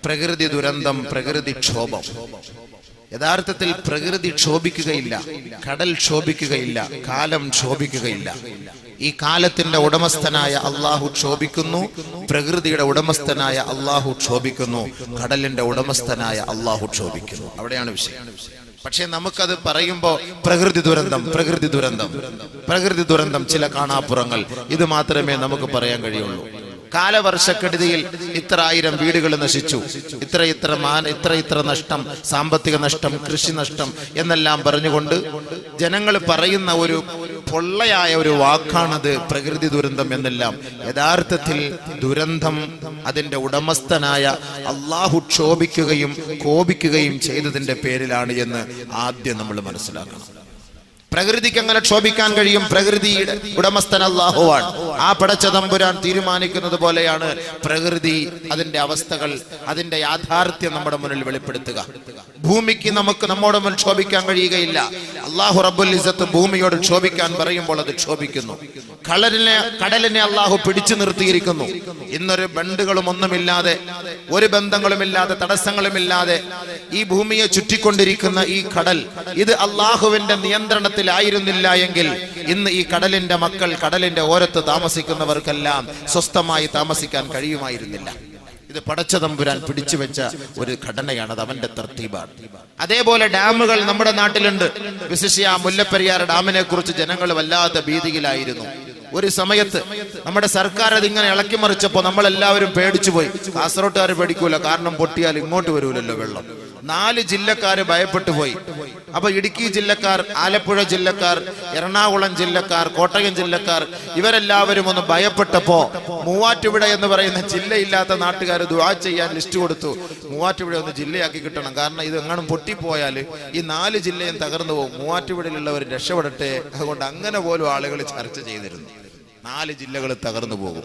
പ്രകൃതി ദുരന്തം പ്രകൃതി ക്ഷോഭം യഥാർത്ഥത്തിൽ പ്രകൃതി ക്ഷോഭിക്കുകയില്ല കടൽ ക്ഷോഭിക്കുകയില്ല കാലം ക്ഷോഭിക്കുകയില്ല ഈ കാലത്തിന്റെ ഉടമസ്ഥനായ അള്ളാഹു ക്ഷോഭിക്കുന്നു പ്രകൃതിയുടെ ഉടമസ്ഥനായ അള്ളാഹു ക്ഷോഭിക്കുന്നു കടലിന്റെ ഉടമസ്ഥനായ അള്ളാഹു ക്ഷോഭിക്കുന്നു അവിടെയാണ് വിഷയം പക്ഷെ നമുക്കത് പറയുമ്പോ പ്രകൃതി ദുരന്തം പ്രകൃതി ദുരന്തം പ്രകൃതി ദുരന്തം ചില കാണാപ്പുറങ്ങൾ ഇത് മാത്രമേ നമുക്ക് പറയാൻ കഴിയുള്ളൂ കാലവർഷക്കെടുതിയിൽ ഇത്ര ആയിരം വീടുകൾ നശിച്ചു ഇത്ര ഇത്ര മാന ഇത്ര ഇത്ര നഷ്ടം സാമ്പത്തിക നഷ്ടം കൃഷി നഷ്ടം എന്നെല്ലാം പറഞ്ഞുകൊണ്ട് ജനങ്ങൾ പറയുന്ന ഒരു പൊള്ളയായ ഒരു വാക്കാണത് പ്രകൃതി ദുരന്തം എന്നെല്ലാം യഥാർത്ഥത്തിൽ ദുരന്തം അതിന്റെ ഉടമസ്ഥനായ അള്ളാഹു ക്ഷോഭിക്കുകയും കോപിക്കുകയും ചെയ്തതിന്റെ പേരിലാണ് എന്ന് ആദ്യം നമ്മൾ മനസ്സിലാക്കണം പ്രകൃതിക്ക് അങ്ങനെ ക്ഷോഭിക്കാൻ കഴിയും പ്രകൃതിയുടെ ഉടമസ്ഥൻ അള്ളാഹുവാണ് ആ പടച്ച തമ്പുരാൻ തീരുമാനിക്കുന്നത് പോലെയാണ് പ്രകൃതി അതിന്റെ അവസ്ഥകൾ അതിന്റെ യാഥാർത്ഥ്യം നമ്മുടെ മുന്നിൽ വെളിപ്പെടുത്തുക ഭൂമിക്ക് നമുക്ക് നമ്മുടെ മുന്നിൽ ക്ഷോഭിക്കാൻ കഴിയുകയില്ല അള്ളാഹു റബ്ബുൽ ഇസത്ത് ഭൂമിയോട് ക്ഷോഭിക്കാൻ പറയുമ്പോൾ അത് ക്ഷോഭിക്കുന്നു കളരിനെ കടലിനെ അള്ളാഹു പിടിച്ചു നിർത്തിയിരിക്കുന്നു ഇന്നൊരു ബണ്ടുകളും ഒന്നുമില്ലാതെ ഒരു ബന്ധങ്ങളുമില്ലാതെ തടസ്സങ്ങളുമില്ലാതെ ഈ ഭൂമിയെ ചുറ്റിക്കൊണ്ടിരിക്കുന്ന ഈ കടൽ ഇത് അള്ളാഹുവിന്റെ നിയന്ത്രണത്തിലായിരുന്നില്ല എങ്കിൽ ഇന്ന് ഈ കടലിന്റെ മക്കൾ കടലിന്റെ ഓരത്ത് താമസിക്കുന്നവർക്കെല്ലാം സ്വസ്ഥമായി താമസിക്കാൻ കഴിയുമായിരുന്നില്ല ഇത് പടച്ചതമ്പുരാൻ പിടിച്ചു വെച്ച ഒരു ഘടനയാണ് അത് അവന്റെ തർത്തീബാണ് അതേപോലെ ഡാമുകൾ നമ്മുടെ നാട്ടിലുണ്ട് വിശിഷ്യ മുല്ലപ്പെരിയാർ ഡാമിനെ കുറിച്ച് ജനങ്ങൾ വല്ലാത്ത ഭീതിയിലായിരുന്നു ഒരു സമയത്ത് നമ്മുടെ സർക്കാർ അത് ഇങ്ങനെ ഇളക്കി മറിച്ചപ്പോ നമ്മൾ എല്ലാവരും പേടിച്ചു പോയി കാസർഗോട്ടുകാർ പേടിക്കൂല കാരണം പൊട്ടിയാൽ ഇങ്ങോട്ട് വരൂലല്ലോ വെള്ളം നാല് ജില്ലക്കാര് ഭയപ്പെട്ടു പോയി അപ്പൊ ഇടുക്കി ജില്ലക്കാർ ആലപ്പുഴ ജില്ലക്കാർ എറണാകുളം ജില്ലക്കാർ കോട്ടയം ജില്ലക്കാർ ഇവരെല്ലാവരും ഒന്ന് ഭയപ്പെട്ടപ്പോ മൂവാറ്റുപുഴ എന്ന് പറയുന്ന ജില്ലയില്ലാത്ത നാട്ടുകാർ ദുആ ചെയ്യാൻ ലിസ്റ്റ് കൊടുത്തു മൂവാറ്റുപുഴ ഒന്ന് ജില്ലയാക്കി കിട്ടണം കാരണം ഇത് എങ്ങാനും പൊട്ടിപ്പോയാൽ ഈ നാല് ജില്ലയും തകർന്നു പോകും മൂവാറ്റുപുഴയിലുള്ളവർ രക്ഷപ്പെടട്ടെ അതുകൊണ്ട് അങ്ങനെ പോലും ആളുകൾ ചർച്ച ചെയ്തിരുന്നു നാല് ജില്ലകൾ തകർന്നു പോകും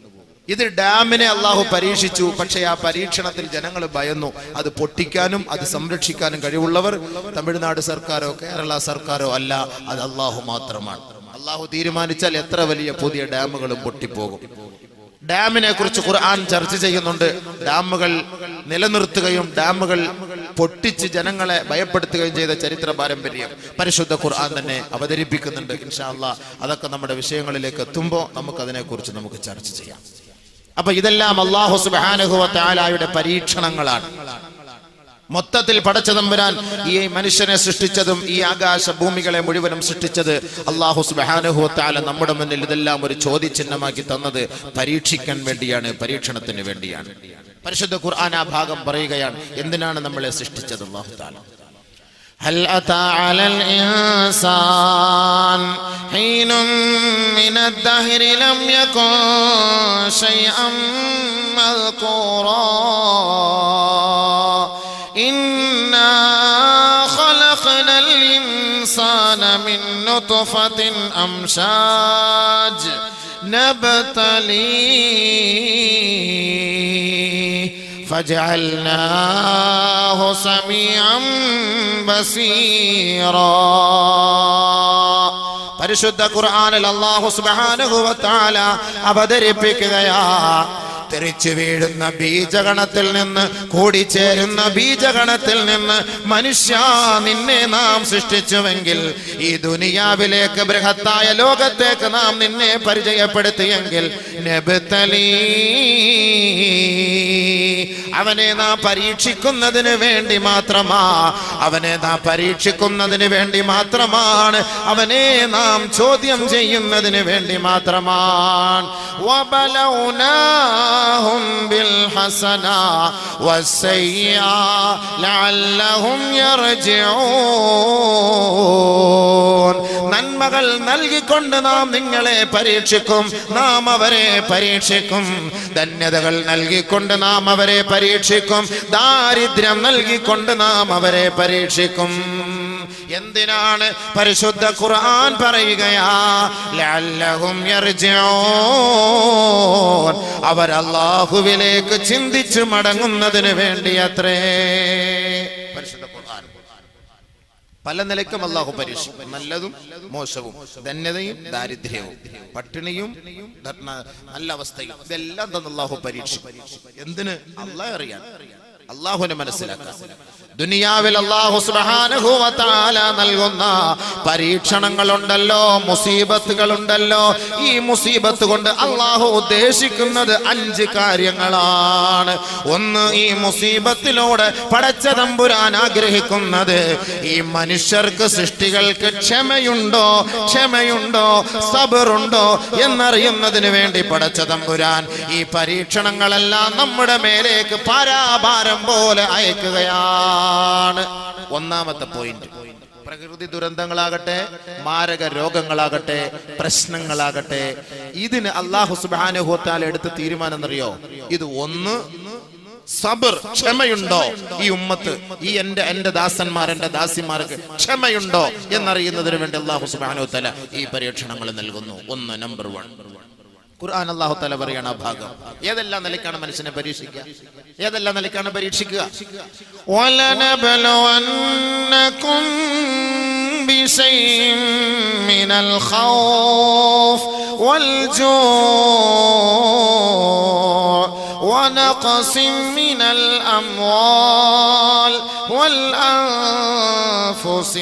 ഇത് ഡാമിനെ അള്ളാഹു പരീക്ഷിച്ചു പക്ഷേ ആ പരീക്ഷണത്തിൽ ജനങ്ങൾ ഭയന്നു അത് പൊട്ടിക്കാനും അത് സംരക്ഷിക്കാനും കഴിവുള്ളവർ തമിഴ്നാട് സർക്കാരോ കേരള സർക്കാരോ അല്ല അത് അള്ളാഹു മാത്രമാണ് അള്ളാഹു തീരുമാനിച്ചാൽ എത്ര വലിയ പുതിയ ഡാമുകളും പൊട്ടിപ്പോകും ഡാമിനെ കുറിച്ച് ഖുർആൻ ചർച്ച ചെയ്യുന്നുണ്ട് ഡാമുകൾ നിലനിർത്തുകയും ഡാമുകൾ പൊട്ടിച്ച് ജനങ്ങളെ ഭയപ്പെടുത്തുകയും ചെയ്ത ചരിത്ര പാരമ്പര്യം പരിശുദ്ധ ഖുർആൻ തന്നെ അവതരിപ്പിക്കുന്നുണ്ട് ഇൻഷാ അല്ലാ അതൊക്കെ നമ്മുടെ വിഷയങ്ങളിലേക്ക് എത്തുമ്പോൾ നമുക്ക് അതിനെക്കുറിച്ച് നമുക്ക് ചർച്ച ചെയ്യാം അപ്പൊ ഇതെല്ലാം അള്ളാഹു സുബാനുഹുവ താലായുടെ പരീക്ഷണങ്ങളാണ് മൊത്തത്തിൽ പടച്ചതമ്പുരാൻ ഈ മനുഷ്യനെ സൃഷ്ടിച്ചതും ഈ ആകാശ ഭൂമികളെ മുഴുവനും സൃഷ്ടിച്ചത് അള്ളാഹു സുബാനുഹുവ താല നമ്മുടെ മുന്നിൽ ഇതെല്ലാം ഒരു ചോദ്യചിഹ്നമാക്കി തന്നത് പരീക്ഷിക്കാൻ വേണ്ടിയാണ് പരീക്ഷണത്തിന് വേണ്ടിയാണ് പരിശുദ്ധ ഖുർആൻ ആ ഭാഗം പറയുകയാണ് എന്തിനാണ് നമ്മളെ സൃഷ്ടിച്ചത് അള്ളാഹു താല هل أتى على الإنسان حين من الدهر لم يكن شيئا مذكورا إنا خلقنا الإنسان من نطفة أمشاج نبتليه فجعلناه سميعا بصيرا പരിശുദ്ധ ഖുർആനിൽ അല്ലാഹു സുബ്ഹാനഹു വ തആല അവതരിപ്പിക്കുകയാ തെറിച്ചു വീഴുന്ന ബീജഗണത്തിൽ നിന്ന് കൂടിച്ചേരുന്ന ബീജഗണത്തിൽ നിന്ന് മനുഷ്യ നിന്നെ നാം സൃഷ്ടിച്ചുവെങ്കിൽ ഈ ദുനിയാവിലേക്ക് ബൃഹത്തായ ലോകത്തേക്ക് നാം നിന്നെ പരിചയപ്പെടുത്തിയെങ്കിൽ നബ്തലീ അവനെ നാം പരീക്ഷിക്കുന്നതിന് വേണ്ടി മാത്രമാ അവനെ നാം പരീക്ഷിക്കുന്നതിന് വേണ്ടി മാത്രമാണ് അവനെ നാം ചോദ്യം ചെയ്യുന്നതിന് വേണ്ടി മാത്രമാണ് وبلوناهم بالحسنى والسيئة لعلهم يرجعون നന്മകൾ നൽകിക്കൊണ്ട് നാം നിങ്ങളെ പരീക്ഷിക്കും നാം അവരെ പരീക്ഷിക്കും ധന്യതകൾ നൽകിക്കൊണ്ട് നാം അവരെ പരീക്ഷിക്കും ദാരിദ്ര്യം നൽകിക്കൊണ്ട് നാം അവരെ പരീക്ഷിക്കും എന്തിനാണ് പരിശുദ്ധ ഖുർആൻ പറയുകയാ ലഅല്ലഹും യർജിഊൻ അവർ അല്ലാഹുവിലേക്ക് ചിന്തിച്ചു മടങ്ങുന്നതിന് വേണ്ടി അത്രേ പരിശുദ്ധ ഖുർആൻ പല നിലയ്ക്കും അള്ളാഹു പരീക്ഷിക്കും നല്ലതും മോശവും ധന്യതയും ദാരിദ്ര്യവും പട്ടിണിയും ധർണ- നല്ല അവസ്ഥയും ഇതെല്ലാം തന്നെ അള്ളാഹു പരീക്ഷിക്കും എന്തിന് അള്ളാഹ് അറിയാൻ അള്ളാഹുവിനെ മനസ്സിലാക്കാം ദുനിയാവിൽ അള്ളാഹു സുബ്ഹാനഹു വ തആല നൽകുന്ന പരീക്ഷണങ്ങളുണ്ടല്ലോ മുസീബത്തുകളുണ്ടല്ലോ ഈ മുസീബത്ത് കൊണ്ട് അള്ളാഹു ഉദ്ദേശിക്കുന്നത് അഞ്ച് കാര്യങ്ങളാണ് ഒന്ന് ഈ മുസീബത്തിലൂടെ പടച്ച തമ്പുരാൻ ആഗ്രഹിക്കുന്നത് ഈ മനുഷ്യർക്ക് സൃഷ്ടികൾക്ക് ക്ഷമയുണ്ടോ ക്ഷമയുണ്ടോ സബറുണ്ടോ എന്നറിയുന്നതിന് വേണ്ടി പടച്ച തമ്പുരാൻ ഈ പരീക്ഷണങ്ങളെല്ലാം നമ്മുടെ മേലേക്ക് പാരാഭാരം പോലെ അയക്കുകയാണ് ഒന്നാമത്തെ പോയിന്റ് പ്രകൃതി ദുരന്തങ്ങളാകട്ടെ മാരക രോഗങ്ങളാകട്ടെ പ്രശ്നങ്ങളാകട്ടെ ഇതിന് അള്ളാഹു സുബാനുഹോത്താൽ എടുത്ത തീരുമാനം എന്നറിയോ ഇത് ഒന്ന് സബർ ക്ഷമയുണ്ടോ ഈ ഉമ്മത്ത് ഈ എന്റെ എന്റെ ദാസന്മാർ എന്റെ ദാസിമാർക്ക് ക്ഷമയുണ്ടോ എന്നറിയുന്നതിന് വേണ്ടി അള്ളാഹു സുബാനുഹത്തല ഈ പരീക്ഷണങ്ങൾ നൽകുന്നു ഒന്ന് നമ്പർ വൺ ഖുർആൻ അള്ളാഹു തല പറയണ ആ ഭാഗം ഏതെല്ലാം നിലയ്ക്കാണ് മനുഷ്യനെ പരീക്ഷിക്കുക ഏതെല്ലാം നിലയ്ക്കാണ് പരീക്ഷിക്കുക ولنبلونكم بشيء من الخوف والجوع ونقص من الأموال والأنفس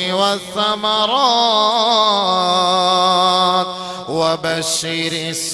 والثمرات وبشر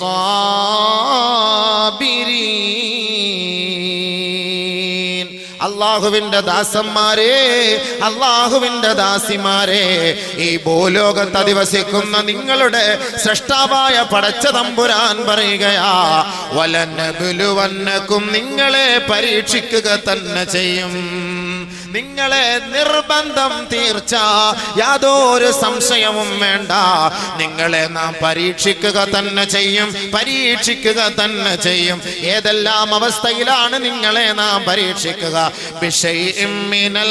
الصابرين അള്ളാഹുവിന്റെ ദാസന്മാരെ അള്ളാഹുവിന്റെ ദാസിമാരെ ഈ ഭൂലോകത്ത് അധിവസിക്കുന്ന നിങ്ങളുടെ സൃഷ്ടാവായ പടച്ച തമ്പുരാൻ പറയുകയാ വലന്നബുലുവന്നക്കും നിങ്ങളെ പരീക്ഷിക്കുക തന്നെ ചെയ്യും നിങ്ങളെ നിർബന്ധം തീർച്ച യാതൊരു സംശയവും വേണ്ട നിങ്ങളെ നാം പരീക്ഷിക്കുക തന്നെ ചെയ്യും പരീക്ഷിക്കുക തന്നെ ചെയ്യും ഏതെല്ലാം അവസ്ഥയിലാണ് നിങ്ങളെ നാം പരീക്ഷിക്കുക ബിശൈഇം മിനൽ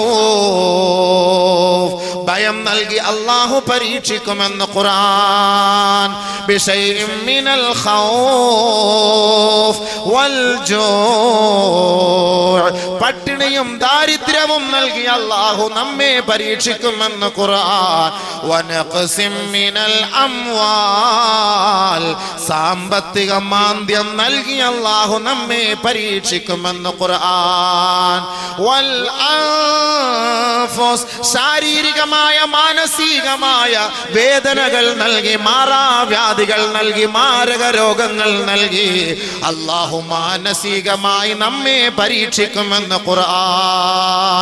ഖൗഫ്. ഭയം നൽകി അള്ളാഹു പരീക്ഷിക്കുമെന്ന് ഖുർആൻ ബിശൈഇം മിനൽ ഖൗഫ് വൽ ജൂഅ്. പട്ടിണിയും ദാരിദ്ര്യവും നൽകി അള്ളാഹു നമ്മെ പരീക്ഷിക്കുമെന്ന് ഖുർആൻ വനഖ്സിം മിനൽ അംവാൽ സാമ്പത്തിക മാന്ദ്യം നൽകി അള്ളാഹു നമ്മെ പരീക്ഷിക്കുമെന്ന് ഖുർആൻ വൽ അൻഫുസ് ശാരീരികമായ മാനസികമായ വേദനകൾ നൽകി മാറാവ്യാധികൾ നൽകി മാരക രോഗങ്ങൾ നൽകി അള്ളാഹു മാനസികമായി നമ്മെ പരീക്ഷിക്കുമെന്ന് ഖുർആൻ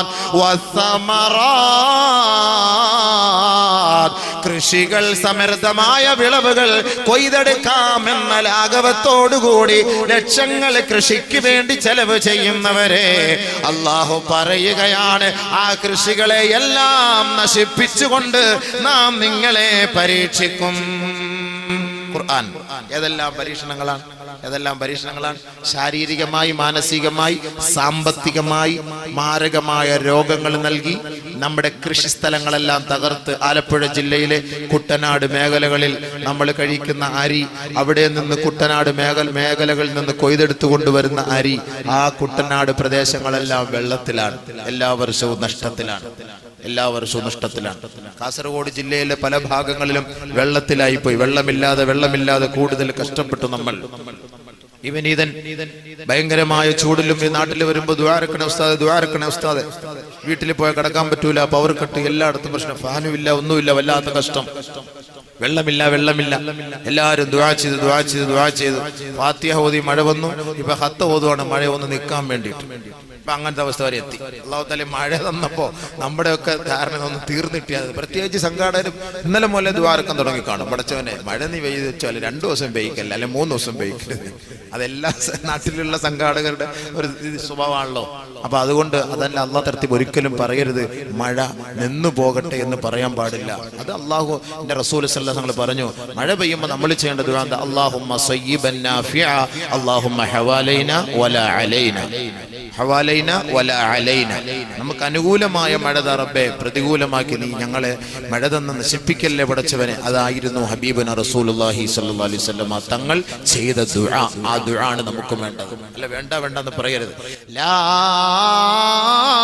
വസ്സമറാത്ത്. കൃഷികൾ സമൃദ്ധമായ വിളവുകൾ കൊയ്തെടുക്കാമെന്ന ലാഘവത്തോടുകൂടി ലക്ഷങ്ങൾ കൃഷിക്ക് വേണ്ടി ചെലവ് ചെയ്യുന്നവരെ അള്ളാഹു പറയുകയാണ് ആ കൃഷികളെ എല്ലാം നശിപ്പിച്ചുകൊണ്ട് നാം നിങ്ങളെ പരീക്ഷിക്കും ഖുർആൻ ഏതെല്ലാം പരീക്ഷണങ്ങളാണ് ഏതെല്ലാം പരീക്ഷണങ്ങളാണ് ശാരീരികമായി മാനസികമായി സാമ്പത്തികമായി മാരകമായ രോഗങ്ങൾ നൽകി നമ്മുടെ കൃഷിസ്ഥലങ്ങളെല്ലാം തകർത്ത് ആലപ്പുഴ ജില്ലയിലെ കുട്ടനാട് മേഖലകളിൽ നമ്മൾ കഴിക്കുന്ന അരി അവിടെ നിന്ന് കുട്ടനാട് മേഖല മേഖലകളിൽ നിന്ന് കൊയ്തെടുത്തു കൊണ്ടുവരുന്ന അരി ആ കുട്ടനാട് പ്രദേശങ്ങളെല്ലാം വെള്ളത്തിലാണ് എല്ലാ വർഷവും നഷ്ടത്തിലാണ് എല്ലാ വർഷവും നഷ്ടത്തിലാണ് കാസർഗോഡ് ജില്ലയിലെ പല ഭാഗങ്ങളിലും വെള്ളത്തിലായി പോയി വെള്ളമില്ലാതെ വെള്ളമില്ലാതെ കൂടുതൽ കഷ്ടപ്പെട്ടു നമ്മൾ ഇവനീതൻ ഭയങ്കരമായ ചൂടിലും ഈ നാട്ടിൽ വരുമ്പോൾ ദ്വാരക്കണ ഉസ്താദ് ദ്വാരക്കണ ഉസ്താദ് വീട്ടിൽ പോയാൽ കിടക്കാൻ പറ്റൂല പവർ കട്ട് എല്ലായിടത്തും പ്രശ്നം ഫാനും ഇല്ല ഒന്നുമില്ല വല്ലാത്ത കഷ്ടം വെള്ളമില്ല വെള്ളമില്ല എല്ലാവരും ദ്വാ ചെയ്ത് ദ്വാ ചെയ്ത് ദ്വാ ചെയ്ത് ഫാത്തിഹ ഓതി മഴ വന്നു ഇപ്പൊ ഹത്ത ഓതുവാണ് മഴ ഒന്ന് നിൽക്കാൻ വേണ്ടിയിട്ട് ഇപ്പൊ അങ്ങനത്തെ അവസ്ഥ വരെ എത്തി അള്ളാഹുത്താലെ മഴ തന്നപ്പോ നമ്മുടെയൊക്കെ ധാരണ ഒന്ന് തീർന്നിട്ടിയത് പ്രത്യേകിച്ച് സംഘാടകരും ഇന്നലെ മുതലേ ദ്വാരക്കം തുടങ്ങി കാണും പടച്ചവനെ മഴ നീ പെയ്ത് വെച്ചാൽ രണ്ടു ദിവസം പെയ്ക്കല്ല അല്ലെ മൂന്ന് ദിവസം പെയ്ക്കരുത് അതെല്ലാ സ- നാട്ടിലുള്ള സംഘാടകരുടെ ഒരു ഇത് സ്വഭാവമാണല്ലോ അപ്പൊ അതുകൊണ്ട് അതല്ല അള്ളാഹ് തരത്തിൽ ഒരിക്കലും പറയരുത് മഴ നിന്നു പോകട്ടെ എന്ന് പറയാൻ പാടില്ല അത് അള്ളാഹു എന്റെ റസൂൽ സല്ലല്ലാഹു അലൈഹി പറഞ്ഞു മഴ പെയ്യുമ്പോൾ നമ്മൾ ചെയ്യേണ്ടത് വേണ്ട അള്ളാഹുമ്മ സയ്യിബൻ നാഫിഅ അള്ളാഹുമ്മ ഹവാലൈന വല അലൈന ഹവാലൈന വല അലൈന നമുക്ക് അനുകൂലമായ മഴ തറബെ പ്രതികൂലമാക്കി നീ ഞങ്ങളെ മഴ തന്ന് നശിപ്പിക്കല്ലേ പടച്ചവനെ അതായിരുന്നു ഹബീബന റസൂലുള്ളാഹി സ്വല്ലല്ലാഹി അലൈഹി വസല്ലമ തങ്ങൾ ചെയ്ത ദുആ ആ ദുആ ആണ് നമുക്ക് വേണ്ടത് അല്ല വേണ്ട വേണ്ട എന്ന് പറയരുത് ലാ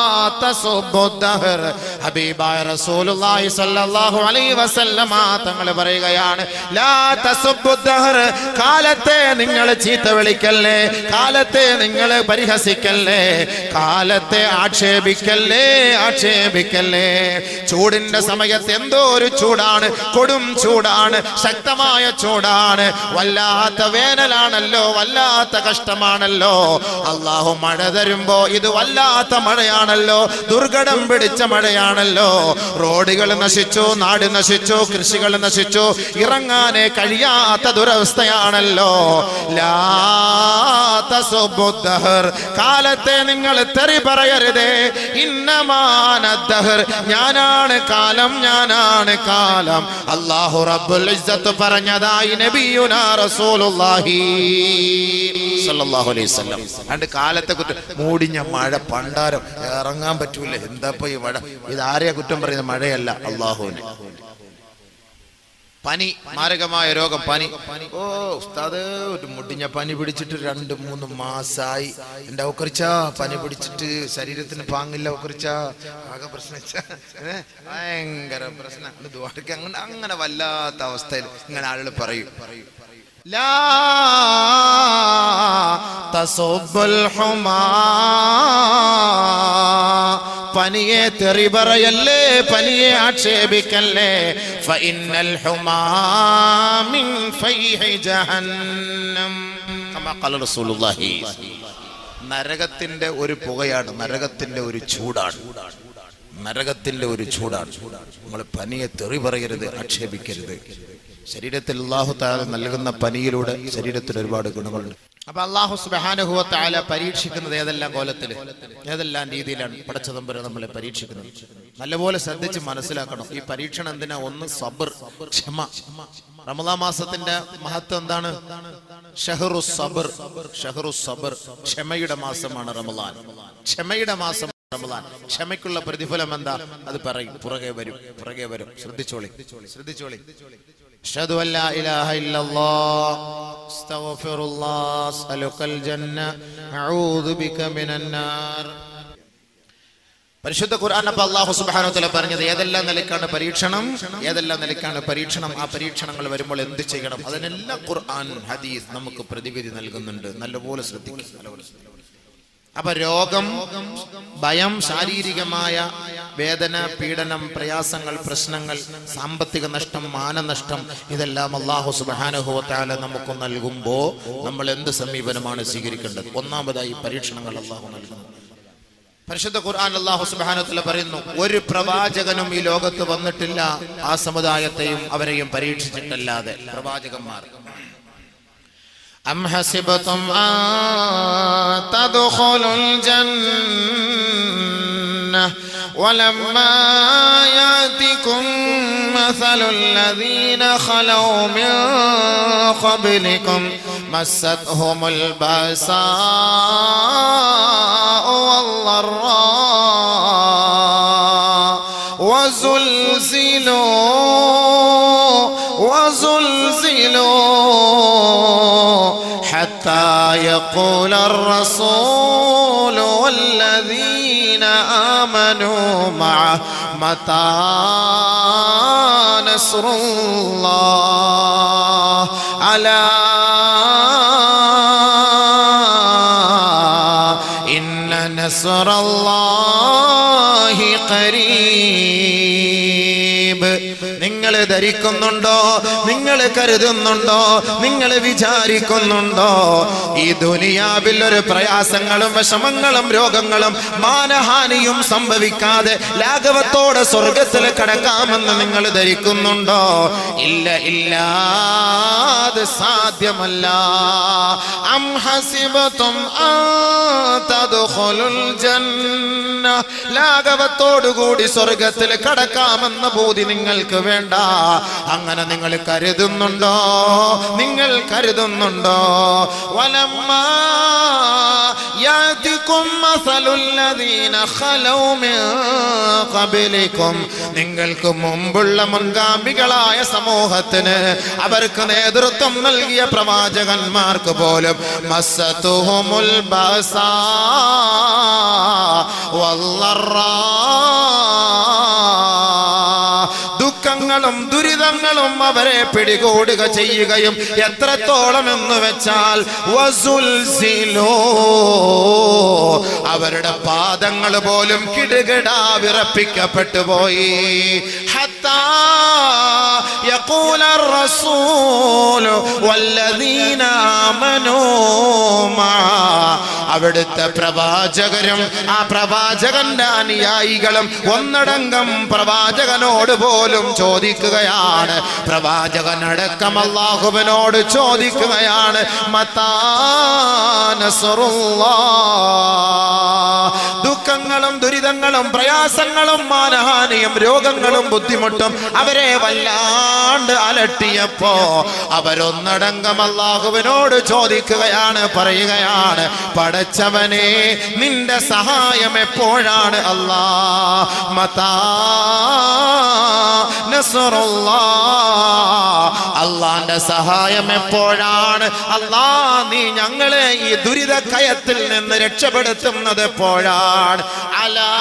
തസുബ്ബു ദഹർ ഹബീബായ റസൂലുള്ളാഹി സ്വല്ലല്ലാഹു അലൈഹി വസല്ലമ തങ്ങൾ പറയുകയാണ് ലാ തസുബ്ബു ദഹർ കാലത്തെ നിങ്ങൾ ചീത്ത വിളിക്കല്ലേ കാലത്തെ നിങ്ങൾ പരിഹസിക്കല്ലേ കാലത്തെ ആക്ഷേപിക്കല്ലേ ആക്ഷേപിക്കല്ലേ ചൂടിന്റെ സമയത്ത് എന്തോ ഒരു ചൂടാണ് കൊടും ചൂടാണ് ശക്തമായ ചൂടാണ് വല്ലാത്ത വേനലാണല്ലോ വല്ലാത്ത കഷ്ടമാണല്ലോ അള്ളാഹു മഴ തരുമ്പോ ഇത് വല്ലാത്ത മഴയാണല്ലോ ദുർഘടം പിടിച്ച മഴയാണല്ലോ റോഡുകൾ നശിച്ചു നാട് നശിച്ചു കൃഷികൾ നശിച്ചു ഇറങ്ങാനേ കഴിയാത്ത ദുരവസ്ഥയാണല്ലോ ലാ തസുബ്ബു ദഹർ. കാലത്തെ നിങ്ങൾ തെറി പറയരുതേ ഇന്നമാന ദഹർ. ഞാനാണ് കാലം ഞാനാണ് കാലം അള്ളാഹു റബ്ബുൽ ഇസ്സത്ത് പറഞ്ഞതായി നബിയുനാ റസൂലുള്ളാഹി സല്ലല്ലാഹു അലൈഹി വസല്ലം അണ്ട് കാലത്തെ കുറ്റം മൂടിഞ്ഞ മഴ പണ്ടാരം ഇറങ്ങാൻ പറ്റൂല എന്താ ഈ മഴ ഇത് ആരെയാ കുറ്റം പറയുന്നത് മഴയല്ല അള്ളാഹുവിന് പനി മാരകമായ രോഗം പനി ഓ ഉസ്താദ് ഒരു മുടിഞ്ഞ പനി പിടിച്ചിട്ട് രണ്ട് മൂന്ന് മാസായി എന്റെ ഒക്കറിച്ച പനി പിടിച്ചിട്ട് ശരീരത്തിന് പാങ്ങില്ല ഒക്കറിച്ച ആകെ പ്രശ്നിച്ച ഏ, ഭയങ്കര പ്രശ്നം ഇത് ദ്വാരക്ക് അങ്ങനെ അങ്ങനെ വല്ലാത്ത അവസ്ഥയിൽ ഇങ്ങനെ ആളുകൾ പറയും ലാ തസുബ്ബുൽ ഹുമാ പനിയെ തെറി പറയല്ലേ പനിയെ ആക്ഷേപിക്കല്ലേ ഫഇന്നൽ ഹുമാ മിൻ ഫൈഹി ജഹന്നം കമാ ഖാല റസൂലുള്ളാഹി. നരകത്തിന്റെ ഒരു പുകയാണ് നരകത്തിന്റെ ഒരു ചൂടാണ് നരകത്തിന്റെ ഒരു ചൂടാണ് നമ്മൾ പനിയെ തെറി പറയരുത് ആക്ഷേപിക്കരുത് ശരീരത്തിൽ അള്ളാഹു താല നൽകുന്ന പനിയിലൂടെ ശരീരത്തിന് ഒരുപാട് ഗുണങ്ങളുണ്ട് അപ്പൊ അള്ളാഹു സുബ്ഹാനഹു വ തആല പരീക്ഷിക്കുന്നത് ഏതെല്ലാം കോലത്തിൽ ഏതെല്ലാം രീതിയിലാണ് പടച്ചതമ്പര നമ്മളെ പരീക്ഷിക്കുന്നത് നല്ലപോലെ ശ്രദ്ധിച്ച് മനസ്സിലാക്കണം ഈ പരീക്ഷണം എന്തിനാ ഒന്ന് സബർ ക്ഷമ റമദാ മാസത്തിന്റെ മഹത്വം എന്താണ് ഷഹറു സബർ ഷഹറു സബർ ക്ഷമയുടെ മാസമാണ് റമദാൻ ക്ഷമയുടെ മാസം റമദാൻ ക്ഷമയ്ക്കുള്ള പ്രതിഫലം എന്താ അത് പറയും പുറകെ വരും പുറകെ വരും ശ്രദ്ധിച്ചോളി ശ്രദ്ധിച്ചോളി أشهد أن لا إله إلا الله استغفر الله أسألك الجنة أعوذ بك من النار പരിശുദ്ധ ഖുർആൻ അപ്പൊ അള്ളാഹു സുബ്ഹാനഹു വതആല പറഞ്ഞത് ഏതെല്ലാം നിലക്കാണ് പരീക്ഷണം ഏതെല്ലാം നിലക്കാണ് പരീക്ഷണം ആ പരീക്ഷണങ്ങൾ വരുമ്പോൾ എന്ത് ചെയ്യണം അതിനെല്ലാം ഖുർആൻ ഹദീസ് നമുക്ക് പ്രതിവിധി നൽകുന്നുണ്ട് നല്ലപോലെ ശ്രദ്ധിക്കുക നല്ലപോലെ ശ്രദ്ധിക്കുക. അപ്പൊ രോഗം ഭയം ശാരീരികമായ വേദന പീഡനം പ്രയാസങ്ങൾ പ്രശ്നങ്ങൾ സാമ്പത്തിക നഷ്ടം മാനനഷ്ടം ഇതെല്ലാം അള്ളാഹു സുബ്ഹാനഹു വതആല നമുക്ക് നൽകുമ്പോ നമ്മൾ എന്ത് സമീപനമാണ് സ്വീകരിക്കേണ്ടത് ഒന്നാമതായി പരീക്ഷണങ്ങൾ അള്ളാഹു നൽകുന്നു പരിശുദ്ധ ഖുർആൻ അല്ലാഹു സുബ്ഹാനഹു വതആല പറയുന്നു ഒരു പ്രവാചകനും ഈ ലോകത്ത് വന്നിട്ടില്ല ആ സമുദായത്തെയും അവരെയും പരീക്ഷിച്ചിട്ടല്ലാതെ പ്രവാചകന്മാർ أم حسبتم أن تدخلوا الجنة ولما يأتكم مثل الذين خلوا من قبلكم مستهم البأساء والضراء وزلزلوا وزلزلوا حتى يقول الرسول والذين آمنوا معه متى نصر الله ألا إن نصر الله قريب നിങ്ങൾ ധരിക്കുന്നുണ്ടോ നിങ്ങൾ കരുതുന്നുണ്ടോ നിങ്ങൾ വിചാരിക്കുന്നുണ്ടോ ഈ ദുനിയാവിൽ ഒരു പ്രയാസങ്ങളും വിഷമങ്ങളും രോഗങ്ങളും മാനഹാനിയും സംഭവിക്കാതെ ലാഘവത്തോടെ സ്വർഗത്തിൽ കടക്കാമെന്ന് നിങ്ങൾ ധരിക്കുന്നുണ്ടോ ഇല്ല ഇല്ല അത് സാധ്യമല്ല അം ഹസിബത്തും അൻ തദ്ഖുലുൽ ജന്ന ലാഘവത്തോടുകൂടി സ്വർഗത്തിൽ കടക്കാമെന്ന ബോധി നിങ്ങൾക്ക് വേണ്ട അങ്ങനെ നിങ്ങൾ കരുതുന്നുണ്ടോ നിങ്ങൾ കരുതുന്നുണ്ടോ വലമ്മാ يأتكم مثل الذين خلوا من قبلكم നിങ്ങൾക്ക് മുമ്പുള്ള മുൻഗാമികളായ സമൂഹത്തിന് അവർക്ക് നേതൃത്വം നൽകിയ പ്രവാചകന്മാർക്ക് പോലും മസ്സത്തുഹുമുൽ ബസാ വല്ലറാ ദുഃഖങ്ങളും ദുരിതങ്ങളും അവരെ പിടികൂടുക ചെയ്യുകയും എത്രത്തോളം എന്ന് വെച്ചാൽ വസുൽസിലോ അവരുടെ പാദങ്ങൾ പോലും കിടുകിടാ വിറപ്പിക്കപ്പെട്ടു പോയി ഹത്താ يقول الرسول والذين آمنوا معه അവിടുത്തെ പ്രവാചകരും ആ പ്രവാചകന്റെ അനുയായികളും ഒന്നടങ്കം പ്രവാചകനോട് പോലും ചോദിക്കുകയാണ് പ്രവാചകനടക്കം അള്ളാഹുവിനോട് ചോദിക്കുകയാണ് മത്താ നസ്റുല്ലാ. ദുഃഖങ്ങളും ദുരിതങ്ങളും പ്രയാസങ്ങളും മാനഹാനിയും രോഗങ്ങളും ബുദ്ധിമുട്ടും അവരെ വല്ലാണ്ട് അലട്ടിയപ്പോ അവരൊന്നടങ്കം അള്ളാഹുവിനോട് ചോദിക്കുകയാണ് പറയുകയാണ് പടച്ചവനെ നിന്റെ സഹായം എപ്പോഴാണ് അല്ലാ മതാ നസ്റുല്ലാ. അള്ളാന്റെ സഹായം എപ്പോഴാണ് അല്ലാ നീ ഞങ്ങളെ ഈ ദുരിത കയത്തിൽ നിന്ന് രക്ഷപ്പെടുത്തുന്നത് എപ്പോഴാണ് അലാ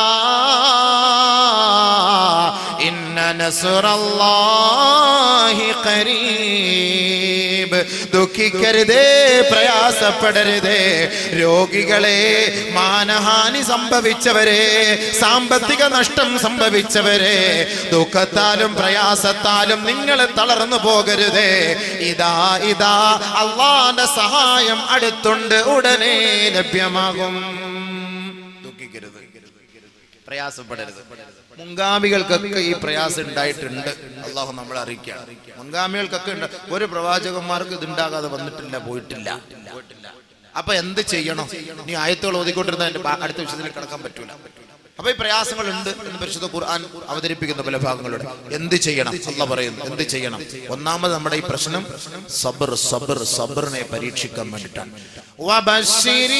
ഇന്ന നസ്റല്ലാഹി ഖരീബ് ദുഃഖിക്കരുതേ പ്രയാസപ്പെടരുതേ രോഗികളെ മാനഹാനി സംഭവിച്ചവരെ സാമ്പത്തിക നഷ്ടം സംഭവിച്ചവരെ ദുഃഖത്താലും പ്രയാസത്താലും നിങ്ങൾ തളർന്നു പോകരുതേ ഇതാ ഇതാ അള്ളാന്റെ സഹായം അടുത്തുണ്ട് ഉടനെ ലഭ്യമാകും ദുഃഖിക്കരുത് പ്രയാസപ്പെടരുത് മുൻഗാമികൾക്കൊക്കെ ഈ പ്രയാസം ഉണ്ടായിട്ടുണ്ട് അള്ളാഹു നമ്മളെ അറിയിക്കുകയാണ് മുൻഗാമികൾക്കൊക്കെ ഉണ്ട് ഒരു പ്രവാചകന്മാർക്ക് ഇത് ഉണ്ടാകാതെ വന്നിട്ടില്ല പോയിട്ടില്ല അപ്പൊ എന്ത് ചെയ്യണം നീ ആയത്തുകൾ ഓതിക്കൊണ്ടിരുന്ന അതിന്റെ ബാ- അടുത്ത വിഷയത്തിൽ കിടക്കാൻ പറ്റൂല അപ്പൊ ഈ പ്രയാസങ്ങൾ ഉണ്ട് എന്ന് പരിശുദ്ധ ഖുർആൻ അവതരിപ്പിക്കുന്ന പല ഭാഗങ്ങളുടെ എന്ത് ചെയ്യണം അല്ല പറയുന്നു എന്ത് ചെയ്യണം ഒന്നാമത് നമ്മുടെ ഈ പ്രശ്നം സബർ സബർ സബറിനെ പരീക്ഷിക്കാൻ വേണ്ടിയിട്ടാണ് وبشر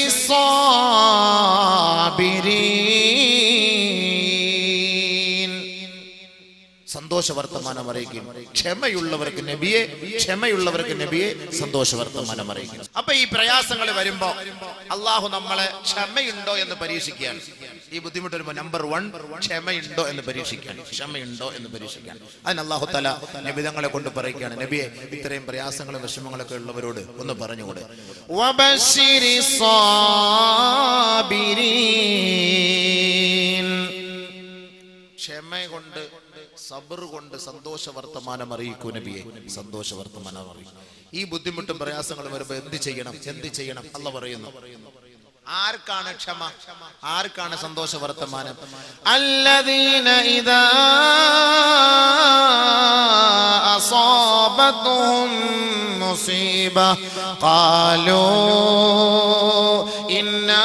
الصابرين സന്തോഷ വർത്തമാനം അറിയിക്കും ക്ഷമയുള്ളവർക്ക് നബിയെ ക്ഷമയുള്ളവർക്ക് നബിയെ സന്തോഷ വർത്തമാനം അറിയിക്കും അപ്പൊ ഈ പ്രയാസങ്ങൾ വരുമ്പോ അള്ളാഹു നമ്മളെ ക്ഷമയുണ്ടോ എന്ന് പരീക്ഷിക്കുകയാണ് ഈ ബുദ്ധിമുട്ട് വരുമ്പോ നമ്പർ വൺ ക്ഷമയുണ്ടോ എന്ന് പരീക്ഷിക്കാൻ ക്ഷമയുണ്ടോ എന്ന് പരീക്ഷിക്കാൻ അതിന് അള്ളാഹു തല നബിതങ്ങളെ കൊണ്ട് പറയുകയാണ് നബിയെ ഇത്രയും പ്രയാസങ്ങളും വിഷമങ്ങളൊക്കെ ഉള്ളവരോട് ഒന്ന് പറഞ്ഞുകൂടെ വബശ്ശിരി സ്വാബിരീൻ ക്ഷമ കൊണ്ട് സബർ കൊണ്ട് സന്തോഷ വർത്തമാനം അറിയിക്കൂ നബിയെ സന്തോഷ വർത്തമാനം അറിയിക്കും ഈ ബുദ്ധിമുട്ടും പ്രയാസങ്ങളും വരുമ്പോ എന്ത് ചെയ്യണം എന്ത് ചെയ്യണം അല്ല പറയുന്നു ആർക്കാണ് ക്ഷമ ആർക്കാണ് സന്തോഷ വർത്തമാനം അല്ലദീന ഇദാ അസാബത്തുഹും മുസീബ ഖാലൂ ഇന്നാ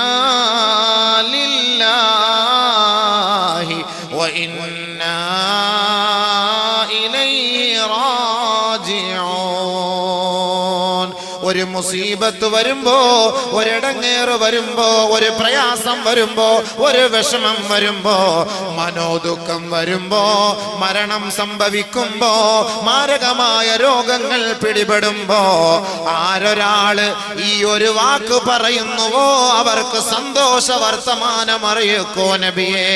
ലില്ലാഹി وإنا إليه راجعون ഒരു മുസീബത്ത് വരുമ്പോ ഒരിടങ്ങേറ് വരുമ്പോ ഒരു പ്രയാസം വരുമ്പോ ഒരു വിഷമം വരുമ്പോ മനോദുഃഖം വരുമ്പോ മരണം സംഭവിക്കുമ്പോ മാരകമായ രോഗങ്ങൾ പിടിപെടുമ്പോ ആരൊരാള് ഈ ഒരു വാക്ക് പറയുന്നുവോ അവർക്ക് സന്തോഷ വർത്തമാനം അറിയിക്കോ നബിയേ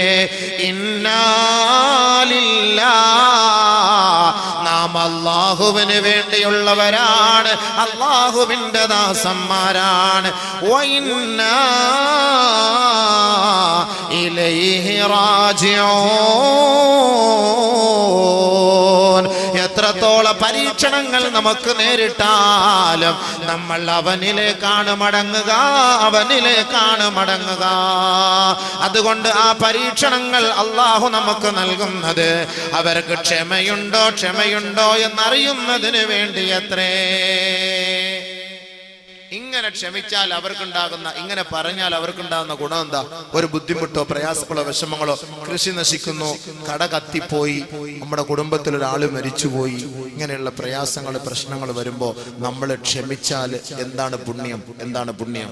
ഇന്നാലില്ലാ നാം അള്ളാഹുവിന് വേണ്ടിയുള്ളവരാണ് അള്ളാഹുവിന്റെ ദാസന്മാരാണ് വഇന്നാ ഇലൈഹി റാജിഊൻ എത്രത്തോളം പരീക്ഷണങ്ങൾ നമുക്ക് നേരിട്ടാലും നമ്മൾ അവനിലേക്കാണ് മടങ്ങുക അവനിലേക്കാണ് മടങ്ങുക അതുകൊണ്ട് ആ പരീക്ഷണങ്ങൾ അള്ളാഹു നമുക്ക് നൽകുന്നത് അവർക്ക് ക്ഷമയുണ്ടോ ക്ഷമയുണ്ടോ എന്നറിയുന്നതിന് വേണ്ടി എത്രേ ഇങ്ങനെ ക്ഷമിച്ചാൽ അവർക്കുണ്ടാകുന്ന ഇങ്ങനെ പറഞ്ഞാൽ അവർക്കുണ്ടാകുന്ന ഗുണം എന്താ ഒരു ബുദ്ധിമുട്ടോ പ്രയാസങ്ങളോ വിഷമങ്ങളോ കൃഷി നശിക്കുന്നു കട കത്തിപ്പോയി നമ്മുടെ കുടുംബത്തിൽ ഒരാൾ മരിച്ചുപോയി ഇങ്ങനെയുള്ള പ്രയാസങ്ങൾ പ്രശ്നങ്ങൾ വരുമ്പോ നമ്മൾ ക്ഷമിച്ചാൽ എന്താണ് പുണ്യം എന്താണ് പുണ്യം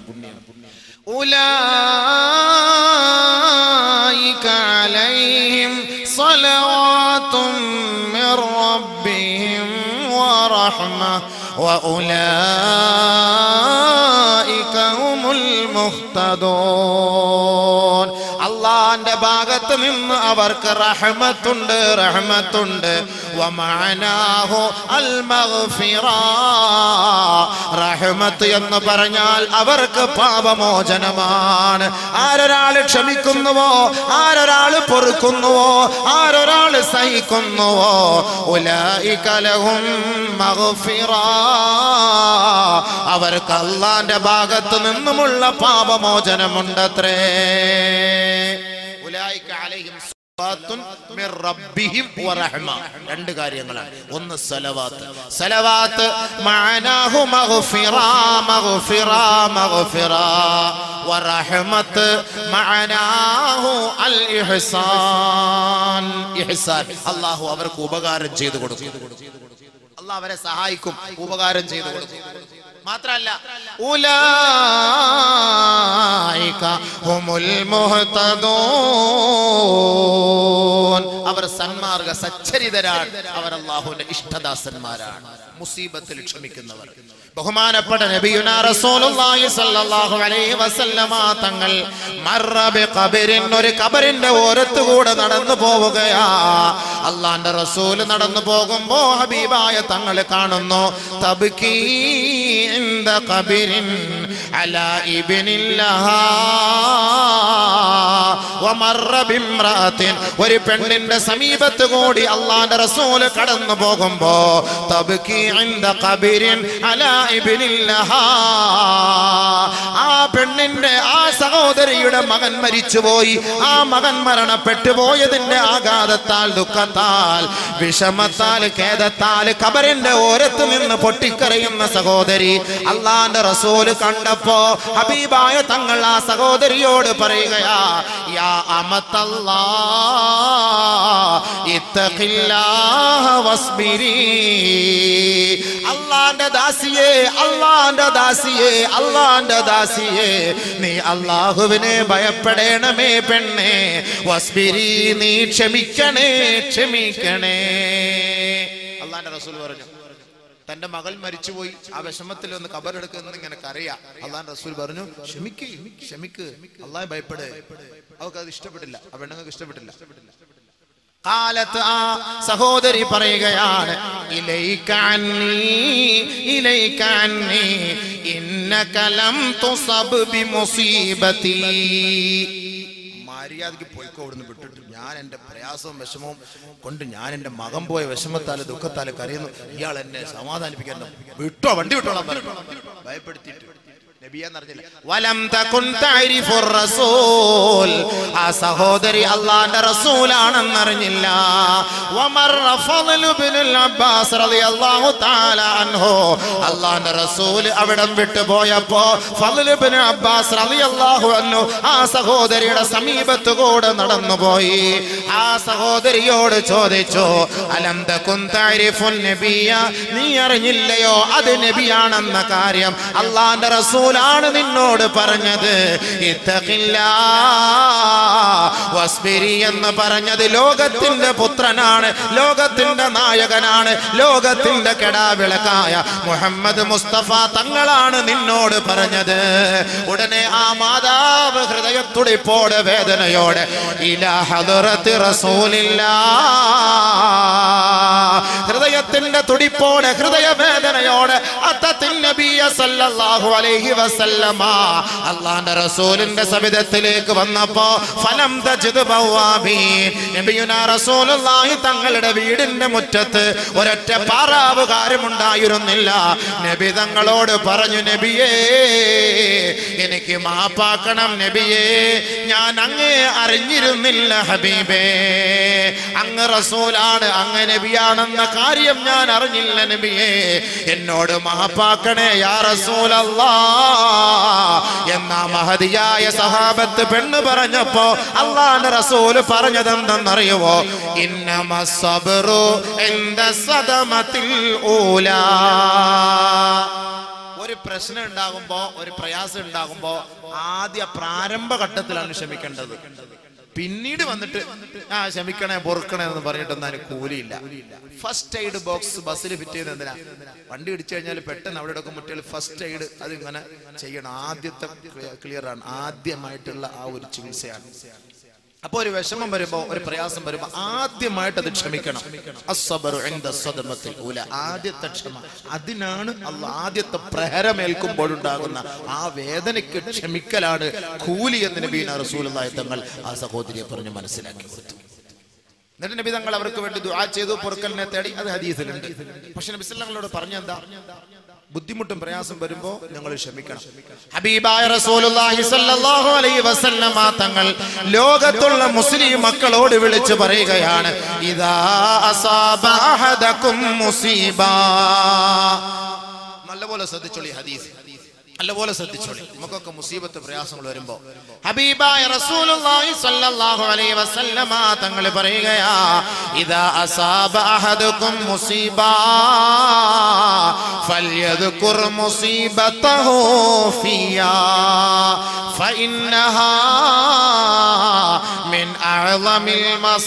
أولئك عليهم صلوات من ربهم ورحمة وأولئك هم المهتدون അള്ളാന്റെ ഭാഗത്ത് നിന്ന് അവർക്ക് റഹ്മത്തുണ്ട് റഹ്മത്തുണ്ട് വമഅനാഹു അൽ മഗ്ഫിറ റഹ്മത്ത് എന്ന് പറഞ്ഞാൽ അവർക്ക് പാപമോചനമാണ് ആരൊരാൾ ക്ഷമിക്കുന്നുവോ ആരൊരാൾ പൊറുക്കുന്നുവോ ആരൊരാൾ സഹിക്കുന്നുവോ ഉലൈക ലഹും മഗ്ഫിറ അവർക്ക് അള്ളാന്റെ ഭാഗത്ത് നിന്നുമുള്ള പാപമോചനമുണ്ടത്രേ ഉലൈക അലൈഹിം സ്വലാത്തുൻ മിർ റബ്ബിഹിം വറഹ്മ. രണ്ട് കാര്യങ്ങളാണ് ഒന്ന് സലവാത്ത് സലവാത്ത് മഅനാഹു മഗ്ഫിറ മഗ്ഫിറ മഗ്ഫിറ വറഹ്മത്ത് മഅനാഹു അൽ ഇഹ്സാൻ ഇഹ്സാൻ അല്ലാഹു അവർക്ക് ഉപകാരം ചെയ്തു കൊടുക്കും അള്ളാഹ് അവരെ സഹായിക്കും ഉപകാരം ചെയ്തു കൊടുക്കും മാത്രല്ല ഉലായിക ഹുമുൽ മുഹ്തദൂൻ അവർ സന്മാർഗ സച്ചരിതരാണ് അവർ അള്ളാഹുവിന്റെ ഇഷ്ടദാസന്മാരാണ് മുസീബത്തിൽ ക്ഷമിക്കുന്നവർ ബഹുമാനപ്പെട്ട നബിയുനാ റസൂലുള്ളാഹി സ്വല്ലല്ലാഹു അലൈഹി വസല്ലമ തങ്ങൾ മർറ ബിഖബരിൻ ഒരു ഖബറിന്റെ ഓരത്ത് കൂടെ നടന്നു പോവുകയാ അള്ളാന്റെ റസൂൽ നടന്നു പോകുമ്പോ ഹബീബായ തങ്ങൾ കാണുന്നു തബ്കീ ഇന്ദ ഖബരിൻ അലാ ഇബ്നില്ലഹാ വമർറ ബിംറഅത്തിൻ ഒരു പെണ്ണിന്റെ സമീപത്ത് കൂടി അള്ളാന്റെ റസൂല് കടന്നു പോകുമ്പോ തബ്കീ ഇന്ദ ഖബരിൻ അലാ ഇബ്നില്ലഹാ ആ പെണ്ണിന്റെ ആ സഹോദരിയുടെ മകൻ മരിച്ചുപോയി ആ മകൻ മരണപ്പെട്ടു പോയതിന്റെ ആഘാതത്താൽ ദുഃഖത്താൽ വിഷമത്താൽ ഖേദത്താൽ കബറിന്റെ ഓരത്ത് നിന്ന് പൊട്ടിക്കരയുന്ന സഹോദരി അള്ളാന്റെ റസൂല് കണ്ടപ്പോ ഹബീബായ തങ്ങൾ ആ സഹോദരിയോട് പറയുകയാ യാ അമത്തല്ലാ ഇത്തഖില്ലാഹ വസ്ബിരി അള്ളാന്റെ ദാസിയെ അള്ളാന്റെ ദാസിയെ അള്ളാന്റെ ദാസിയെ നീ അള്ളാഹുവിനെ ഭയപ്പെടണമേ പെണ്ണേ വസ്ബിരി നീ ക്ഷമിക്കണേ ക്ഷമിക്കണേ അള്ളാന്റെ റസൂൽ പറഞ്ഞു തന്റെ മകൾ മരിച്ചുപോയി ആ വിഷമത്തിൽ ഒന്ന് കബറെടുക്കുന്ന ഇങ്ങനെ കരയാ അള്ളാൻ റസൂൽ പറഞ്ഞു ക്ഷമിക്ക് ക്ഷമിക്ക് അള്ളാഹ് ഭയപ്പെട് അവർക്ക് അത് ഇഷ്ടപ്പെട്ടില്ല ആ പെണ്ണുങ്ങൾക്ക് ഇഷ്ടപ്പെട്ടില്ല കാലത്ത് ആ സഹോദരി പറയുകയാണ് ഇലൈക അന്നീ, ഇലൈക അന്നീ, ഇന്നക ലം തുസബ് ബിമുസീബതീ. മര്യാദക്ക് പോയിക്കോ അവിടുന്ന് വിട്ടിട്ട് ഞാൻ എന്റെ പ്രയാസവും വിഷമവും കൊണ്ട് ഞാൻ എന്റെ മകൻ പോയ വിഷമത്താല് ദുഃഖത്താല് കരയുന്നു ഇയാൾ എന്നെ സമാധാനിപ്പിക്കാൻ വിട്ടോ വണ്ടി വിട്ടോളാൻ പറഞ്ഞു ഭയപ്പെടുത്തിയിട്ട് നബിയെന്നറിഞ്ഞില്ല വലം തകുൻ തഅരിഫുർ റസൂൽ ആ സഹോദരി അള്ളാന്റെ റസൂലാണെന്നറിഞ്ഞില്ല വമർറ ഫളലു ഇബ്നുൽ അബ്ബാസ് റളിയല്ലാഹു തആല അൻഹു അള്ളാന്റെ റസൂൽ അവിടം വിട്ടു പോയപ്പോ ഫളലു ഇബ്നു അബ്ബാസ് റളിയല്ലാഹു അൻഹു ആ സഹോദരിയുടെ സമീപത്ത് കൂടെ നടന്നുപോയി ആ സഹോദരിയോട് ചോദിച്ചു അലം തകുൻ തഅരിഫുൻ നബിയ നീ അറിഞ്ഞില്ലയോ അത് നബിയാണെന്ന കാര്യം അള്ളാന്റെ റസൂലാണ് നിന്നോട് പറഞ്ഞത് ഇത്തഖില്ലാ വസ്ബിരി എന്ന് പറഞ്ഞത് ലോകത്തിന്റെ പുത്രനാണ് ലോകത്തിന്റെ നായകനാണ് ലോകത്തിന്റെ കെടാവിളക്കായ മുഹമ്മദ് മുസ്തഫ തങ്ങളാണ് നിന്നോട് പറഞ്ഞത് ഉടനെ ആ മാതാവ് ഹൃദയത്തുടിപ്പോടെ വേദനയോടെ ഇലാ ഹദറത്ത് റസൂലില്ലാ ഹൃദയത്തിന്റെ തുടിപ്പോടെ ഹൃദയവേദനയോടെ അത്തത്തിൻ നബിയ സല്ലല്ലാഹു അലൈഹി വസല്ലമ അള്ളാന്റെ റസൂലിന്റെ സവിധത്തിലേക്ക് വന്നപ്പോ ഫലം തജിദ് ബവ്വാബീൻ നബിയുനാ റസൂലുള്ളാഹി തങ്ങളുടെ വീടിന്റെ മുറ്റത്ത് ഒരൊറ്റ പാറാവുകാരും ഉണ്ടായിരുന്നില്ല നബി തങ്ങളോട് പറഞ്ഞു നബിയേ എനിക്ക് മാപ്പാക്കണം നബിയേ ഞാൻ അങ്ങേ അറിഞ്ഞിരുന്നില്ല ഹബീബേ അങ്ങ് റസൂലാണ് അങ്ങ് നബിയാണെന്ന കാര്യം ഞാൻ അറിഞ്ഞില്ല നബിയേ എന്നോട് മാപ്പാക്കണേ യാ റസൂലല്ലാ എന്ന മഹതിയായ സഹാബത്ത് പെണ്ണ് പറഞ്ഞപ്പോ അള്ളാന്റെ റസൂല് പറഞ്ഞതെന്തെന്നറിയുവോ ഇന്നമ സബ്റു ഇന്ദ സദമത്തിൽ ഊലാ ഒരു പ്രശ്നം ഉണ്ടാകുമ്പോ ഒരു പ്രയാസം ഉണ്ടാകുമ്പോ ആദ്യ പ്രാരംഭ ഘട്ടത്തിലാണ് ക്ഷമിക്കേണ്ടത് പിന്നീട് വന്നിട്ട് ആ ക്ഷമിക്കണേ പൊറുക്കണേ എന്ന് പറഞ്ഞിട്ടൊന്നും അതിന് കൂലിയില്ല ഫസ്റ്റ് എയ്ഡ് ബോക്സ് ബസ്സിൽ ഫിറ്റ് ചെയ്യുന്നത് എന്തിനാ വണ്ടി ഇടിച്ചു കഴിഞ്ഞാൽ പെട്ടെന്ന് അവിടെ ഒക്കെ മുട്ടിയാൽ ഫസ്റ്റ് എയ്ഡ് അത് ഇങ്ങനെ ചെയ്യണം ആദ്യത്തെ ക്ലിയർ ആണ് ആദ്യമായിട്ടുള്ള ആ ഒരു ചികിത്സയാണ് അപ്പൊ ഒരു വിഷമം വരുമ്പോ ഒരു പ്രയാസം വരുമ്പോ ആദ്യമായിട്ട് അത് ക്ഷമിക്കണം അസ്സബറു ഇൻദ സദമത്തിൽ ഊല ആദ്യത്തെ ക്ഷമ അതിനാണ് അല്ല ആദ്യത്തെ പ്രഹരമേൽക്കുമ്പോഴുണ്ടാകുന്ന ആ വേദനയ്ക്ക് ക്ഷമിക്കലാണ് കൂലി എന്ന് നബീന റസൂലുള്ളാഹി തങ്ങൾ ആ സഹോദരിയെ പറഞ്ഞ് മനസ്സിലാക്കി കൊടുത്തു എന്നിട്ട് നബി തങ്ങൾ അവർക്ക് വേണ്ടി ദുആ ചെയ്തു പൊറുക്കലിനെ തേടി അത് ഹദീസിലുണ്ട് പക്ഷെ നബി സല്ലല്ലാഹുകളോട് പറഞ്ഞെന്താ ബുദ്ധിമുട്ടും പ്രയാസം വരുമ്പോ ഞങ്ങൾ ക്ഷമിക്കണം ഹബീബായ റസൂലുള്ളാഹി സ്വല്ലല്ലാഹു അലൈഹി വസല്ലമ തങ്ങൾ ലോകത്തുള്ള മുസ്ലിം മക്കളോട് വിളിച്ചു പറയുകയാണ് ഇദാ അസാബ അഹദകും മുസീബ നല്ലപോലെ ശ്രദ്ധിച്ചോളി ഹദീസ് നല്ലപോലെ ശ്രദ്ധിച്ചോളി നമുക്കൊക്കെ മുസീബത്ത് പ്രയാസങ്ങൾ വരുമ്പോ ഹബീബായ റസൂലുള്ളാഹി സ്വല്ലല്ലാഹു അലൈഹി വസല്ലമ തങ്ങൾ പറയുകയാ ഇദാ അസാബ അഹദുക്കും മുസീബ ഫൽയദ്കുർ മുസീബതഹു ഫിയാ ഫഇന്നഹാ മിൻ അഅളമിൽ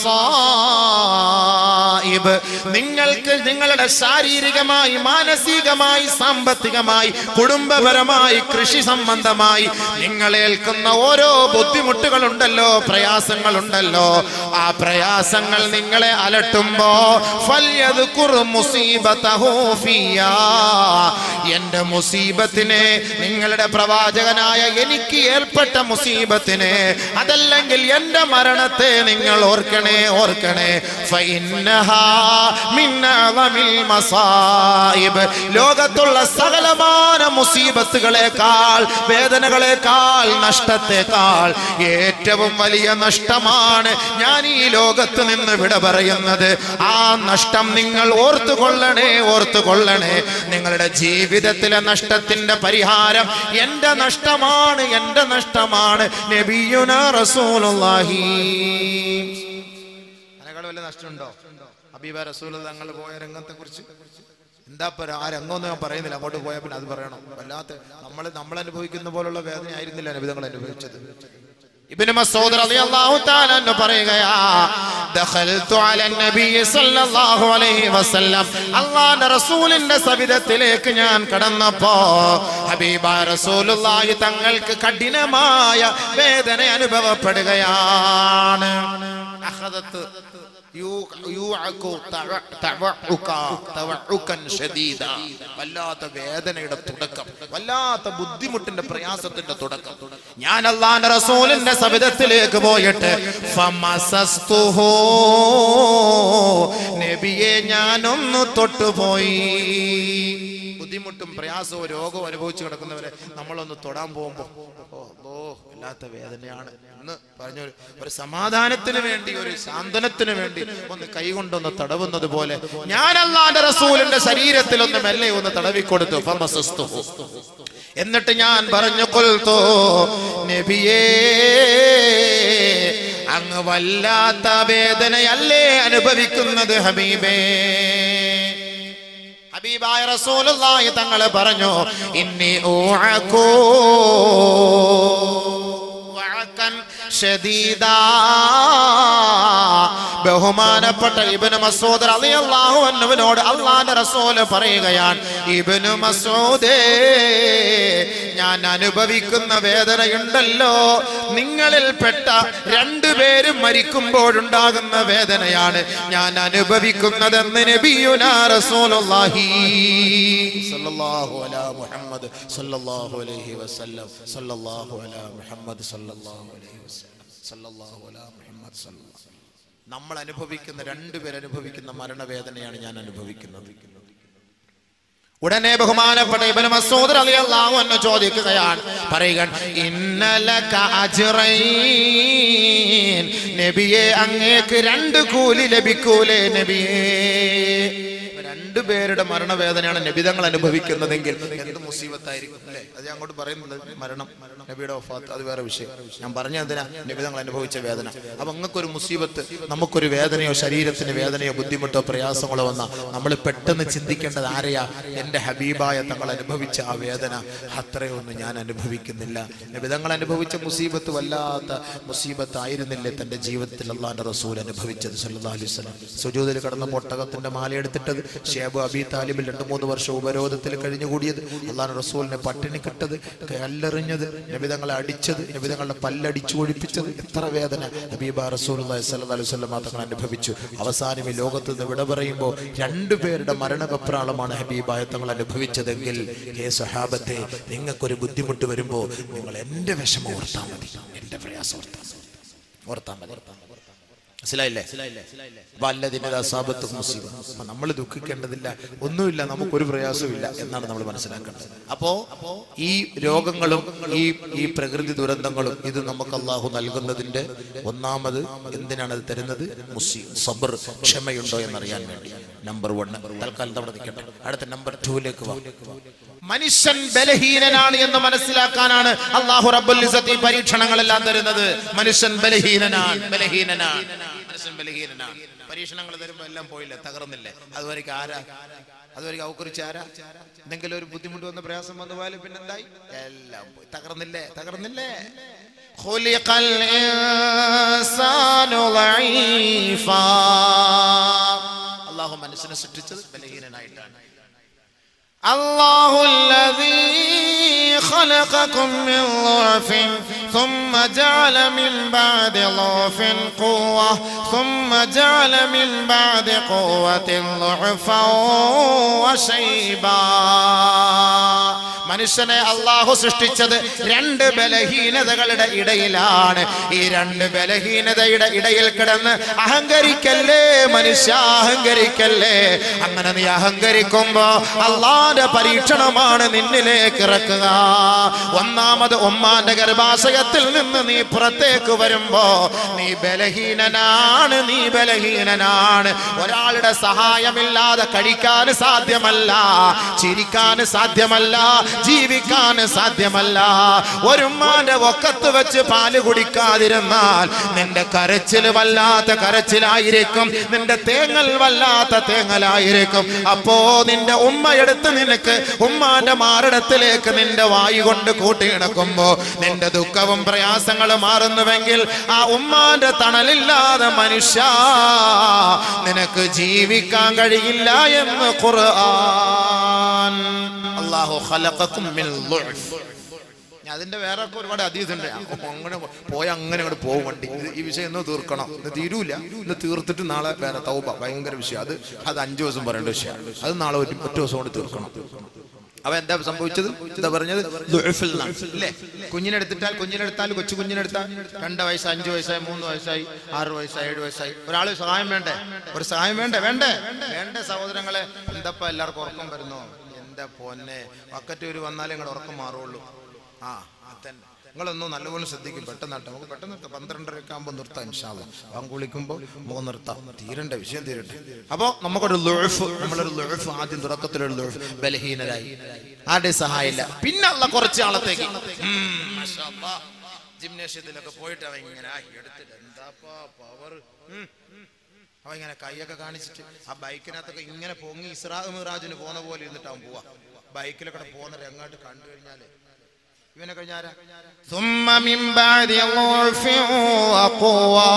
മസായിബ് നിങ്ങൾക്ക് നിങ്ങളുടെ ശാരീരികമായി മാനസികമായി സാമ്പത്തികമായി കുടുംബപരമായി കൃഷി സംബന്ധമായി നിങ്ങൾ ഏൽക്കുന്ന ഓരോ ബുദ്ധിമുട്ടുകളുണ്ടല്ലോ പ്രയാസങ്ങളുണ്ടല്ലോ ആ പ്രയാസങ്ങൾ നിങ്ങളെ അലട്ടുമ്പോ ഫല്യദ്കുർ മുസീബതഹു ഫിയാ. എന്റെ മുസീബത്തിനെ നിങ്ങളുടെ പ്രവാചകനായ എനിക്ക് ഏർപ്പെട്ട മുസീബത്തിനെ അതല്ലെങ്കിൽ എന്റെ മരണത്തെ നിങ്ങൾ ഓർക്കണേ ഓർക്കണേ ഫഇന്നഹാ മിൻ അഅളമിൽ മസായിബ്. ലോകത്തുള്ള സകലമാന മുസീബത്തുകളെക്കാൾ വേദനകളെക്കാൾ നഷ്ടത്തെക്കാൾ ഏറ്റവും വലിയ നഷ്ടമാണ് ഞാൻ ഈ ലോകത്ത് നിന്ന് വിട പറയുന്നത് ആ നഷ്ടം നിങ്ങൾ ഓർത്തുകൊള്ളണേ ഓർത്തുകൊള്ളണേ നിങ്ങളുടെ ജീവിതത്തിലെ നഷ്ടത്തിന്റെ പരിഹാരം എന്റെ നഷ്ടമാണ് എന്റെ നഷ്ടമാണ് നബിയുന റസൂലുള്ളാഹി അതിനേക്കാൾ വല്ല നഷ്ടമുണ്ടോ ഹബീബ റസൂൽ തങ്ങൾ പോയ രംഗത്തെ കുറിച്ച് എന്താ പറ ആ രംഗമൊന്നും ഞാൻ പറയുന്നില്ല അങ്ങോട്ട് പോയാൽ പിന്നെ അത് പറയണം വല്ലാത്ത നമ്മൾ നമ്മൾ അനുഭവിക്കുന്ന പോലുള്ള വേദന ആയിരുന്നില്ല നബിതങ്ങൾ അനുഭവിച്ചത് ഇബ്നു മസ്ഊദ് റളിയല്ലാഹു തആല എന്ന് പറയുകയാ ദഖൽതു അല നബി സല്ലല്ലാഹു അലൈഹി വസല്ലം അല്ലാഹുവിന്റെ റസൂലിന്റെ സവിധത്തിലേക്ക് ഞാൻ കടന്നപ്പോ ഹബീബ റസൂലുള്ളാഹി തങ്ങൾക്ക് കഠിനമായ വേദന അനുഭവപ്പെടുകയാണ് അഖദത്ത് യൂ- യൂഅകു തവ- തവഉക, തവഉകൻ ശദീദ. വല്ലാത്ത വേദനയുടെ തുടക്കം വല്ലാത്ത ബുദ്ധിമുട്ടിന്റെ പ്രയാസത്തിന്റെ തുടക്കം ഞാൻ അള്ളാന്റെ റസൂലിന്റെ സവിധത്തിലേക്ക് പോയിട്ട് ഫമസസ്തുഹു. നബിയെ ഞാനൊന്ന് തൊട്ടുപോയി ബുദ്ധിമുട്ടും പ്രയാസവും രോഗവും അനുഭവിച്ചു കിടക്കുന്നവരെ നമ്മളൊന്ന് തൊടാൻ പോകുമ്പോ ഓ ഓ വല്ലാത്ത വേദനയാണ് എന്ന് പറഞ്ഞ ഒരു- ഒരു സമാധാനത്തിന് വേണ്ടി ഒരു സാന്ത്വനത്തിന് വേണ്ടി ഒന്ന് കൈകൊണ്ടൊന്ന് തടവുന്നത് പോലെ ഞാൻ അല്ലാന്റെ റസൂലിന്റെ ശരീരത്തിൽ ഒന്ന് മെല്ലെ ഒന്ന് തടവിക്കൊടുത്തു ഫമസസ്തുഹു. എന്നിട്ട് ഞാൻ പറഞ്ഞു കൊൽത്തോ നബിയേ അങ്ങ് വല്ലാത്ത വേദനയല്ലേ അനുഭവിക്കുന്നത് ഹബീബേ ഹബീബായ റസൂലുള്ളാഹി തങ്ങൾ പറഞ്ഞു ഇന്നി ഊഅകൂ വഅകൻ ഷദീദാ ബഹുമാനപ്പെട്ട ഇബ്നു മസ്ഊദ് റളിയല്ലാഹു അൻഹുവിനോട് അള്ളാഹുവിന്റെ റസൂല് പറയുകയാണ് ഇബ്നു മസ്ഊദേ ഞാൻ അനുഭവിക്കുന്ന വേദനയുണ്ടല്ലോ നിങ്ങളിൽപ്പെട്ട രണ്ടുപേരും മരിക്കുമ്പോഴുണ്ടാകുന്ന വേദനയാണ് ഞാൻ അനുഭവിക്കുന്നതെന്ന് നബിയുനാ റസൂലുള്ളാഹി സല്ലല്ലാഹു അലാ മുഹമ്മദ് സല്ലല്ലാഹു അലൈഹി വസല്ലം സല്ലല്ലാഹു അലാ മുഹമ്മദ് സല്ലല്ലാഹു അലൈഹി വസല്ലം സല്ലല്ലാഹു അലാ മുഹമ്മദ് സല്ലല്ലാഹു നമ്മൾ അനുഭവിക്കുന്ന രണ്ടുപേർ അനുഭവിക്കുന്ന മരണവേദനയാണ് ഞാൻ അനുഭവിക്കുന്നത് ഉടനെ ബഹുമാനപ്പെട്ട ഇബ്നു മസ്ഊദ് റളിയല്ലാഹു അൻഹു ചോദിക്കുകയാണ് പറയുക ഇന്നലക അജ്റൈൻ നബിയെ അങ്ങേക്ക് രണ്ട് കൂലി ലഭിക്കൂലേ നബിയേ രണ്ടുപേരുടെ മരണവേദനയാണ് നബിതങ്ങൾ അനുഭവിക്കുന്നതെങ്കിൽ എന്ത് മുസീബത്തായിരിക്കും അല്ലേ അത് ഞാൻ അങ്ങോട്ട് പറയുന്നത് മരണം നബിയുടെ വഫാത്ത് അത് വേറെ വിഷയം ഞാൻ പറഞ്ഞ എന്തിനാ നബിതങ്ങൾ അനുഭവിച്ച വേദന അപ്പൊ അങ്ങക്കൊരു മുസീബത്ത് നമുക്കൊരു വേദനയോ ശരീരത്തിന് വേദനയോ ബുദ്ധിമുട്ടോ പ്രയാസങ്ങളോ വന്ന നമ്മൾ പെട്ടെന്ന് ചിന്തിക്കേണ്ടത് ആരെയാ എന്റെ ഹബീബായ തങ്ങൾ അനുഭവിച്ച ആ വേദന അത്രയൊന്നും ഞാൻ അനുഭവിക്കുന്നില്ല നബിതങ്ങൾ അനുഭവിച്ച മുസീബത്ത് വല്ലാത്ത മുസീബത്ത് ആയിരുന്നില്ലേ തന്റെ ജീവിതത്തിൽ അള്ളാന്റെ റസൂൽ അനുഭവിച്ചത് സല്ലല്ലാഹു അലൈഹി വസല്ലം സുജൂദിൽ കടന്ന പൊട്ടകത്തിന്റെ മാല എടുത്തിട്ടത് ഷേവ ഷേബ് അബി താലിബിൽ രണ്ട് മൂന്ന് വർഷം ഉപരോധത്തിൽ കഴിഞ്ഞുകൂടിയത് അള്ളാഹു റസൂലിനെ പട്ടിണി കിട്ടത് കല്ലെറിഞ്ഞത് നബിതങ്ങളെ അടിച്ചത് നബിതങ്ങളുടെ പല്ലടിച്ചു ഒഴിപ്പിച്ചത് എത്ര വേദന ഹബീബ റസൂൽ അലൈഹി വസല്ലം തങ്ങൾ അനുഭവിച്ചു അവസാനം ഈ ലോകത്ത് നിന്ന് വിട പറയുമ്പോൾ രണ്ടുപേരുടെ മരണകപ്രാളമാണ് ഹബീബായ തങ്ങൾ അനുഭവിച്ചതെങ്കിൽ ഹേ സഹാബത്തെ നിങ്ങൾക്കൊരു ബുദ്ധിമുട്ട് വരുമ്പോൾ നിങ്ങൾ എൻ്റെ വിഷമം ഓർത്താൽ മതി എൻ്റെ പ്രയാസം ഓർത്താൽ മതി ഓർത്താൽ മതി മനസ്സിലായില്ലേ അപ്പൊ അല്ലതിന്റെ അസാബത്ത് മുസ്ലിം അപ്പൊ നമ്മൾ ദുഃഖിക്കേണ്ടതില്ല ഒന്നുമില്ല നമുക്കൊരു പ്രയാസമില്ല എന്നാണ് നമ്മൾ മനസ്സിലാക്കേണ്ടത് അപ്പോ ഈ രോഗങ്ങളും ഈ ഈ പ്രകൃതി ദുരന്തങ്ങളും ഇത് നമുക്ക് അള്ളാഹു നൽകുന്നതിന്റെ ഒന്നാമത് എന്തിനാണ് അത് തരുന്നത് മുസ്ലിം സബർ ക്ഷമയുണ്ടോ എന്നറിയാൻ വേണ്ടി നമ്പർ വൺ തൽക്കാലം അവിടെ നിൽക്കട്ടെ അടുത്ത നമ്പർ ടൂലേക്ക് വാ മനുഷ്യൻ ബലഹീനനാണ് എന്ന് മനസ്സിലാക്കാനാണ് അള്ളാഹു റബ്ബുൽ ഇസ്സത്ത് ഈ പരീക്ഷണങ്ങളെല്ലാം തരുന്നത് മനുഷ്യൻ ബലഹീനനാണ് ബലഹീനനാണ് മനുഷ്യൻ ബലഹീനനാണ് പരീക്ഷണങ്ങൾ തരുമ്പോ എല്ലാം പോയില്ലേ തകർന്നില്ലേ അതുവരെയ്ക്ക് ആരാ അതുവരെയ്ക്ക് അവക്കുറിച്ച് ആരാ എന്തെങ്കിലും ഒരു ബുദ്ധിമുട്ട് വന്ന പ്രയാസം വന്നു പോയാലും പിന്നെന്തായി എല്ലാം പോയി തകർന്നില്ലേ തകർന്നില്ലേ خلق الإنسان ضعيفا അള്ളാഹു മനുഷ്യനെ സൃഷ്ടിച്ചത് ബലഹീനനായിട്ടാണ് الله الذي خلقكم من ضعف ثم جعل من بعد ضعف قوة ثم جعل من بعد قوة ضعفا وشيبا മനുഷ്യനെ അള്ളാഹു സൃഷ്ടിച്ചത് രണ്ട് ബലഹീനതകളുടെ ഇടയിലാണ് ഈ രണ്ട് ബലഹീനതയുടെ ഇടയിൽ കിടന്ന് അഹങ്കരിക്കല്ലേ മനുഷ്യ അഹങ്കരിക്കല്ലേ അങ്ങനെ നീ അഹങ്കരിക്കുമ്പോ അള്ളാന്റെ പരീക്ഷണമാണ് നിന്നിലേക്ക് ഇറക്കുക ഒന്നാമത് ഉമ്മാന്റെ ഗർഭാശയത്തിൽ നിന്ന് നീ പുറത്തേക്ക് വരുമ്പോ നീ ബലഹീനനാണ് നീ ബലഹീനനാണ് ഒരാളുടെ സഹായമില്ലാതെ കഴിക്കാൻ സാധ്യമല്ല ചിരിക്കാൻ സാധ്യമല്ല ജീവിക്കാൻ സാധ്യമല്ല ഒരു ഉമ്മാന്റെ ഒക്കത്ത് വെച്ച് പാല് കുടിക്കാതിരുന്നാൽ നിന്റെ കരച്ചിൽ വല്ലാത്ത കരച്ചിലായിരിക്കും നിന്റെ തേങ്ങൽ വല്ലാത്ത തേങ്ങലായിരിക്കും അപ്പോ നിന്റെ ഉമ്മ എടുത്ത് നിനക്ക് ഉമ്മാന്റെ മാറിടത്തിലേക്ക് നിന്റെ വായു കൊണ്ട് കൂട്ടിയിണക്കുമ്പോ നിന്റെ ദുഃഖവും പ്രയാസങ്ങളും മാറുന്നുവെങ്കിൽ ആ ഉമ്മാന്റെ തണലില്ലാതെ മനുഷ്യ നിനക്ക് ജീവിക്കാൻ കഴിയില്ല എന്ന് ഖുർആൻ അള്ളാഹു ഖലഖക്കും മിൻ ളുഅഫ് ഞാൻ അതിന്റെ വേറെ ഒക്കെ ഒരുപാട് അതീതുണ്ട് അങ്ങനെ പോയ അങ്ങനെ അങ്ങോട്ട് പോകും വണ്ടി ഇത് ഈ വിഷയം ഇന്ന് തീർക്കണം ഇന്ന് തീരൂല ഇന്ന് തീർത്തിട്ട് നാളെ വേറെ തൗബ ഭയങ്കര വിഷയം അത് അത് അഞ്ചു ദിവസം പറയേണ്ട വിഷയമാണ് അത് നാളെ ഒരു ഒറ്റ ദിവസം കൊണ്ട് തീർക്കണം അവ എന്താ സംഭവിച്ചത് എന്താ പറഞ്ഞത് ദുഅഫിൽ നിന്നാണ്. ഇല്ലേ കുഞ്ഞിനെടുത്തിട്ടാൽ കുഞ്ഞിനെടുത്താൽ കൊച്ചു കുഞ്ഞിനെടുത്താൽ രണ്ട് വയസ്സ് അഞ്ചു വയസ്സായി മൂന്ന് വയസ്സായി ആറ് വയസ്സായി ഏഴ് വയസ്സായി ഒരാൾ സഹായം വേണ്ടേ ഒരു സഹായം വേണ്ടേ വേണ്ടേ വേണ്ടേ സഹോദരങ്ങളെ എന്തപ്പ എല്ലാവർക്കും ഉറക്കം വരുന്നോ എന്താ പൊന്നെ വക്കറ്റൂര് വന്നാലേ നിങ്ങളുടെ ഉറക്കം മാറുള്ളൂ ആ അതന്നെ നിങ്ങളൊന്നും നല്ലപോലെ ശ്രദ്ധിക്കും പെട്ടെന്ന് നട്ടെ നമുക്ക് പെട്ടെന്ന് നിർത്താം പന്ത്രണ്ടരയൊക്കെ ആകുമ്പോൾ നിർത്താം ഇൻഷാല്ല വാങ്ങ് കുളിക്കുമ്പോൾ നമുക്ക് നിർത്താം തീരണ്ട വിഷയം തീരട്ടെ അപ്പോ നമുക്കൊരു ലുഴഫ് നമ്മളൊരു ലുഴഫ് ആദ്യം തുടക്കത്തിലൊരു ലുഴഫ് ബലഹീനരായി ആരുടെ സഹായമില്ല പിന്നെ ഉള്ള കുറച്ച് ആളത്തേക്ക് ഉം, മാഷാ അല്ലാ. ജിംനേഷ്യത്തിലൊക്കെ പോയിട്ട് അവൻ ഇങ്ങനെ ആ, എടുത്തിട്ട് എന്താപ്പാ പവർ അവൻ ഇങ്ങനെ കൈയൊക്കെ കാണിച്ചിട്ട് ആ ബൈക്കിനകത്തൊക്കെ ഇങ്ങനെ പൊങ്ങി ഇസ്രാ മിറാജിന് പോകുന്ന പോലെ ഇരുന്നിട്ട് അവൻ പോവാ ബൈക്കിലൊക്കെ പോകുന്ന രംഗമായിട്ട് കണ്ടു കഴിഞ്ഞാല് ഇവനെ കഴിഞ്ഞാരാ ثم من بعد ضعف وقوة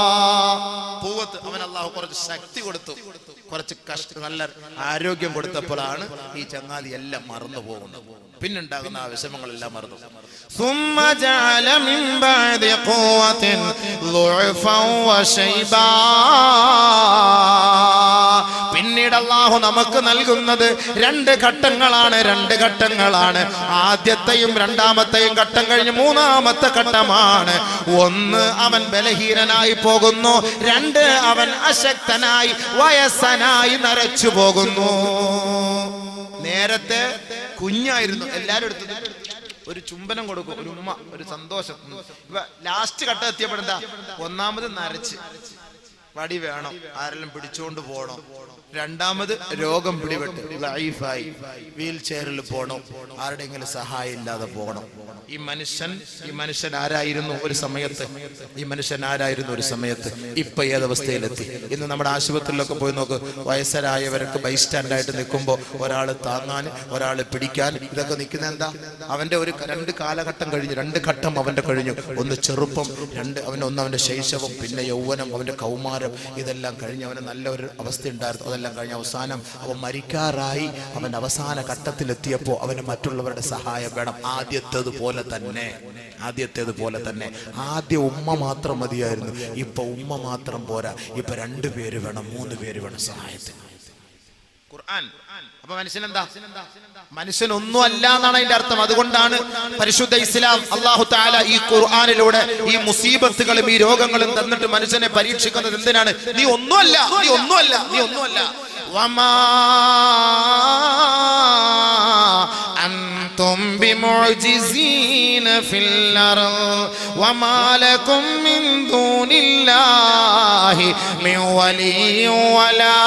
പൂവത്ത് അവൻ അള്ളാഹു കുറച്ച് ശക്തി കൊടുത്തു കുറച്ച് കഷ്ട നല്ല ആരോഗ്യം കൊടുത്തപ്പോഴാണ് ഈ ചങ്ങാതി എല്ലാം മറന്നു പോകുന്നത് പിന്നുണ്ടാകുന്ന ആ വിഷമങ്ങളെല്ലാം മറന്നു ثم جعل من بعد قوة ضعفا وشيبا പിന്നീട് അള്ളാഹു നമുക്ക് നൽകുന്നത് രണ്ട് ഘട്ടങ്ങളാണ് രണ്ട് ഘട്ടങ്ങളാണ് ആദ്യത്തെയും രണ്ടാമത്തെയും ഘട്ടം കഴിഞ്ഞ് മൂന്നാമത്തെ ഘട്ടമാണ് ഒന്ന് അവൻ ബലഹീനനായി പോകുന്നു രണ്ട് അവൻ അശക്തനായി വയസ്സനായി നരച്ചു പോകുന്നു നേരത്തെ കുഞ്ഞായിരുന്നു എല്ലാരും എടുത്തത് ഒരു ചുംബനം കൊടുക്കും ഒരു ഉമ്മ ഒരു സന്തോഷം ഇവ ലാസ്റ്റ് ഘട്ടം എത്തിയപ്പോഴെന്താ ഒന്നാമത് നരച്ച് വടി വേണം ആരെല്ലാം പിടിച്ചുകൊണ്ട് പോകണം രണ്ടാമത് രോഗം പിടിപെട്ട് ലൈഫായി വീൽ ചെയറിൽ പോകണം ആരുടെയെങ്കിലും സഹായം ഇല്ലാതെ പോകണം ഈ മനുഷ്യൻ ഈ മനുഷ്യൻ ആരായിരുന്നു ഒരു സമയത്ത് ഈ മനുഷ്യൻ ആരായിരുന്നു ഒരു സമയത്ത് ഇപ്പൊ ഏതവസ്ഥയിലെത്തി ഇന്ന് നമ്മുടെ ആശുപത്രിയിലൊക്കെ പോയി നോക്ക് വയസ്സരായവരൊക്കെ ബൈസ്റ്റാൻഡായിട്ട് നിൽക്കുമ്പോൾ ഒരാൾ താങ്ങാൻ ഒരാൾ പിടിക്കാൻ ഇതൊക്കെ നിൽക്കുന്ന എന്താ അവന്റെ ഒരു ക- രണ്ട് കാലഘട്ടം കഴിഞ്ഞു രണ്ട് ഘട്ടം അവന്റെ കഴിഞ്ഞു ഒന്ന് ചെറുപ്പം രണ്ട് അവന്റെ ഒന്ന് അവന്റെ ശൈശവം പിന്നെ യൗവനം അവന്റെ കൗമാരം കൗമാരം ഇതെല്ലാം കഴിഞ്ഞ് അവന് നല്ലൊരു അവസ്ഥ ഉണ്ടായിരുന്നു അതെല്ലാം കഴിഞ്ഞ് അവസാനം അവൻ മരിക്കാറായി അവൻ അവസാന ഘട്ടത്തിലെത്തിയപ്പോൾ അവന് മറ്റുള്ളവരുടെ സഹായം വേണം ആദ്യത്തേത് പോലെ തന്നെ ആദ്യത്തേത് പോലെ തന്നെ ആദ്യ ഉമ്മ മാത്രം മതിയായിരുന്നു ഇപ്പൊ ഉമ്മ മാത്രം പോരാ ഇപ്പൊ രണ്ടു പേര് വേണം മൂന്ന് പേര് വേണം സഹായത്തിന് ഖുർആൻ അപ്പൊ മനുഷ്യനെന്താ മനുഷ്യൻ ഒന്നും അല്ല എന്നാണ് അതിന്റെ അർത്ഥം അതുകൊണ്ടാണ് പരിശുദ്ധ ഇസ്ലാം അള്ളാഹു താല ഈ ഖുർആനിലൂടെ ഈ മുസീബത്തുകളും ഈ രോഗങ്ങളും തന്നിട്ട് മനുഷ്യനെ പരീക്ഷിക്കുന്നത് എന്തിനാണ് നീ ഒന്നുമല്ല നീ ഒന്നുമല്ല നീ ഒന്നുമല്ല വമാ أنتم بمعجزين في الأرض وما لكم من دون الله من ولي ولا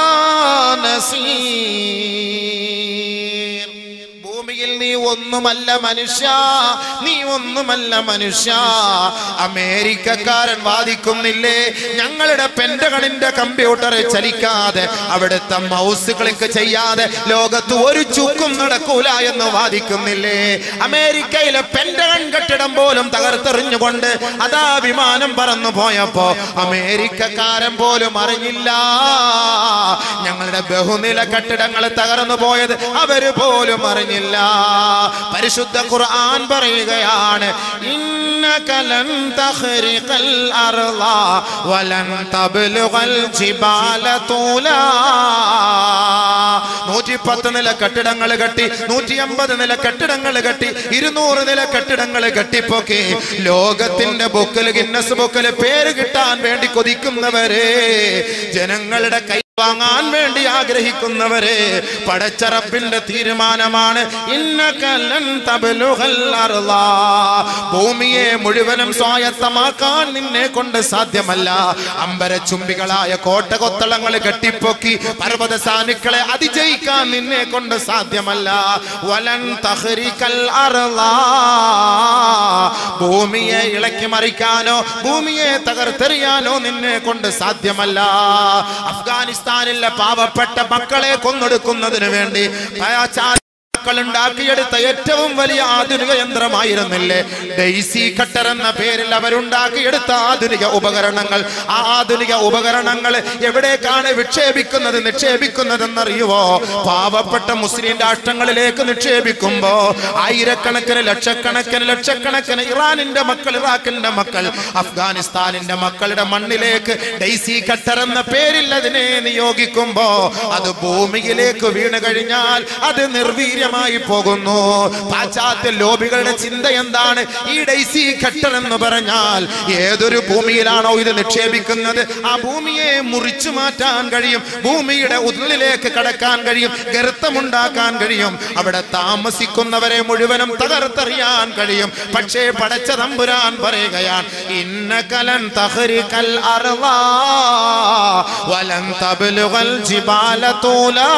نصير ഭൂമിയിൽ നീ ഒന്നുമല്ല മനുഷ്യ നീ ഒന്നുമല്ല മനുഷ്യ അമേരിക്കക്കാരൻ വാദിക്കുന്നില്ലേ ഞങ്ങളുടെ പെന്റഗണിന്റെ കമ്പ്യൂട്ടറെ ചലിക്കാതെ അവിടുത്തെ മൗസ് ക്ലിക്ക് ചെയ്യാതെ ലോകത്ത് ഒരു ചുക്കും നടക്കൂല എന്ന് വാദിക്കുന്നില്ലേ അമേരിക്കയിലെ പെന്റഗൺ കെട്ടിടം പോലും തകർത്തെറിഞ്ഞുകൊണ്ട് അതാ വിമാനം പറന്നു പോയപ്പോ അമേരിക്കക്കാരൻ പോലും അറിഞ്ഞില്ല ഞങ്ങളുടെ ബഹുനില കെട്ടിടങ്ങൾ തകർന്നു പോയത് അവര് പോലും അറിഞ്ഞില്ല പരിശുദ്ധ ഖുർആൻ പറയുകയാണ് إنك لن تخرق الأرض ولن تبلغ الجبال طولا നൂറ്റി പത്ത് നില കെട്ടിടങ്ങൾ കെട്ടി നൂറ്റി അമ്പത് നില കെട്ടിടങ്ങൾ കെട്ടി ഇരുന്നൂറ് നില കെട്ടിടങ്ങൾ കെട്ടിപ്പൊക്കി ലോകത്തിന്റെ ബുക്കിൽ ഗിന്നസ് ബുക്കിൽ പേര് കിട്ടാൻ വേണ്ടി കൊതിക്കുന്നവരെ ജനങ്ങളുടെ കൈ വാങ്ങാൻ വേണ്ടി ആഗ്രഹിക്കുന്നവരെ പടച്ചറപ്പിന്റെ തീരുമാനമാണ് ഇന്നകലൻ തബ്ലുഗൽ അർള. ഭൂമിയെ മുഴുവനും സ്വായത്തമാക്കാൻ നിന്നെ കൊണ്ട് സാധ്യമല്ല അമ്പരച്ചുംബികളായ കോട്ടകൊത്തളങ്ങൾ കെട്ടിപ്പൊക്കി പർവ്വത സാനുക്കളെ അതിജയിക്കാൻ നിന്നെ കൊണ്ട് സാധ്യമല്ല വലൻ തഹ്രിക്കൽ അർള. ഭൂമിയെ ഇളക്കി മറിക്കാനോ ഭൂമിയെ തകർത്തെറിയാനോ നിന്നെ കൊണ്ട് സാധ്യമല്ല അഫ്ഗാനിസ്ഥാനിലെ പാവപ്പെട്ട മക്കളെ കൊന്നൊടുക്കുന്നതിന് വേണ്ടി പാശ്ചാത്യ മക്കൾ ഉണ്ടാക്കിയെടുത്ത ഏറ്റവും വലിയ ആധുനിക യന്ത്രമായിരുന്നില്ലേ ഡെയ്സി കട്ടർ എന്ന പേരിൽ അവരുണ്ടാക്കിയെടുത്ത ആധുനിക ഉപകരണങ്ങൾ ആ ആധുനിക ഉപകരണങ്ങൾ എവിടേക്കാണ് വിക്ഷേപിക്കുന്നത് നിക്ഷേപിക്കുന്നതെന്നറിയുവോ പാവപ്പെട്ട മുസ്ലിം രാഷ്ട്രങ്ങളിലേക്ക് നിക്ഷേപിക്കുമ്പോ ആയിരക്കണക്കിന് ലക്ഷക്കണക്കിന് ലക്ഷക്കണക്കിന് ഇറാനിന്റെ മക്കൾ ഇറാഖിന്റെ മക്കൾ അഫ്ഗാനിസ്ഥാനിന്റെ മക്കളുടെ മണ്ണിലേക്ക് ഡെയ്സി കട്ടർ എന്ന പേരിൽ അതിനെ നിയോഗിക്കുമ്പോ അത് ഭൂമിയിലേക്ക് വീണ് കഴിഞ്ഞാൽ അത് നിർവീര്യമായി പോകുന്നു പാശ്ചാത്യ ലോബികളുടെ ചിന്ത എന്താണ് ഈ ഡൈസി ഘട്ടർ എന്ന് പറഞ്ഞാൽ ഏതൊരു ഭൂമിയിലാണോ ഇത് നിക്ഷേപിക്കുന്നത് ആ ഭൂമിയെ മുറിച്ചു മാറ്റാൻ കഴിയും ഭൂമിയുടെ ഉള്ളിലേക്ക് കടക്കാൻ കഴിയും ഗർത്തമുണ്ടാക്കാൻ കഴിയും അവിടെ താമസിക്കുന്നവരെ മുഴുവനും തകർത്തെറിയാൻ കഴിയും പക്ഷേ പടച്ച തമ്പുരാൻ പറയുകയാണ് ഇന്നകലൻ തഹരിക്കൽ അർളാ വലൻ തബ്ലുഗൽ ജിബാല തൂലാ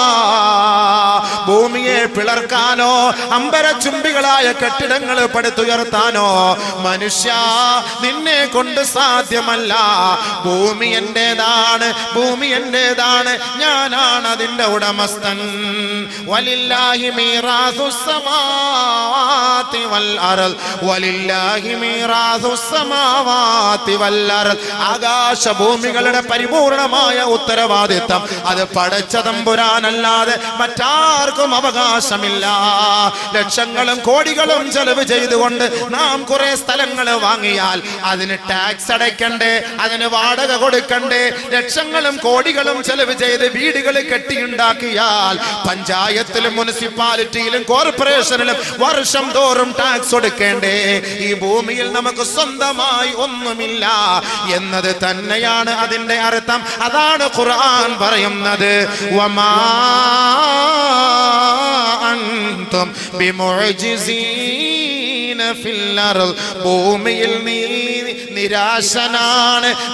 ഭൂമിയെ പിളർക്കാനോ അമ്പരചുംബികളായ കെട്ടിടങ്ങൾ പടുത്തുയർത്താനോ മനുഷ്യ നിന്നെ കൊണ്ട് സാധ്യമല്ല ഭൂമി എന്റേതാണ് ഭൂമി എന്റേതാണ് ഞാനാണ് അതിന്റെ ഉടമസ്ഥൻ വലില്ലാഹി മീറാസു സമാവാതി വൽ അർൾ വലില്ലാഹി മീറാസു സമാവാതി വൽ അർൾ ആകാശ ഭൂമികളുടെ പരിപൂർണമായ ഉത്തരവാദിത്തം അത് പടച്ച തമ്പുരാനല്ലാതെ മറ്റാർക്കും അവകാശമില്ല ലക്ഷങ്ങളും കോടികളും ചെലവ് ചെയ്തുകൊണ്ട് നാം കുറെ സ്ഥലങ്ങൾ വാങ്ങിയാൽ അതിന് ടാക്സ് അടയ്ക്കണ്ടേ അതിന് വാടക കൊടുക്കണ്ടേ ലക്ഷങ്ങളും കോടികളും ചെലവ് ചെയ്ത് വീടുകൾ കെട്ടിയുണ്ടാക്കിയാൽ പഞ്ചായത്തിലും മുനിസിപ്പാലിറ്റിയിലും കോർപ്പറേഷനിലും വർഷം തോറും ടാക്സ് കൊടുക്കേണ്ടേ ഈ ഭൂമിയിൽ നമുക്ക് സ്വന്തമായി ഒന്നുമില്ല എന്നത് തന്നെയാണ് അതിന്റെ അർത്ഥം അതാണ് ഖുർആൻ പറയുന്നത് വമാ അൻതും ബിമുഅ്ജിസീന ഫിൽ അർള് ഭൂമിയിൽ നീ നിരാശനാണ്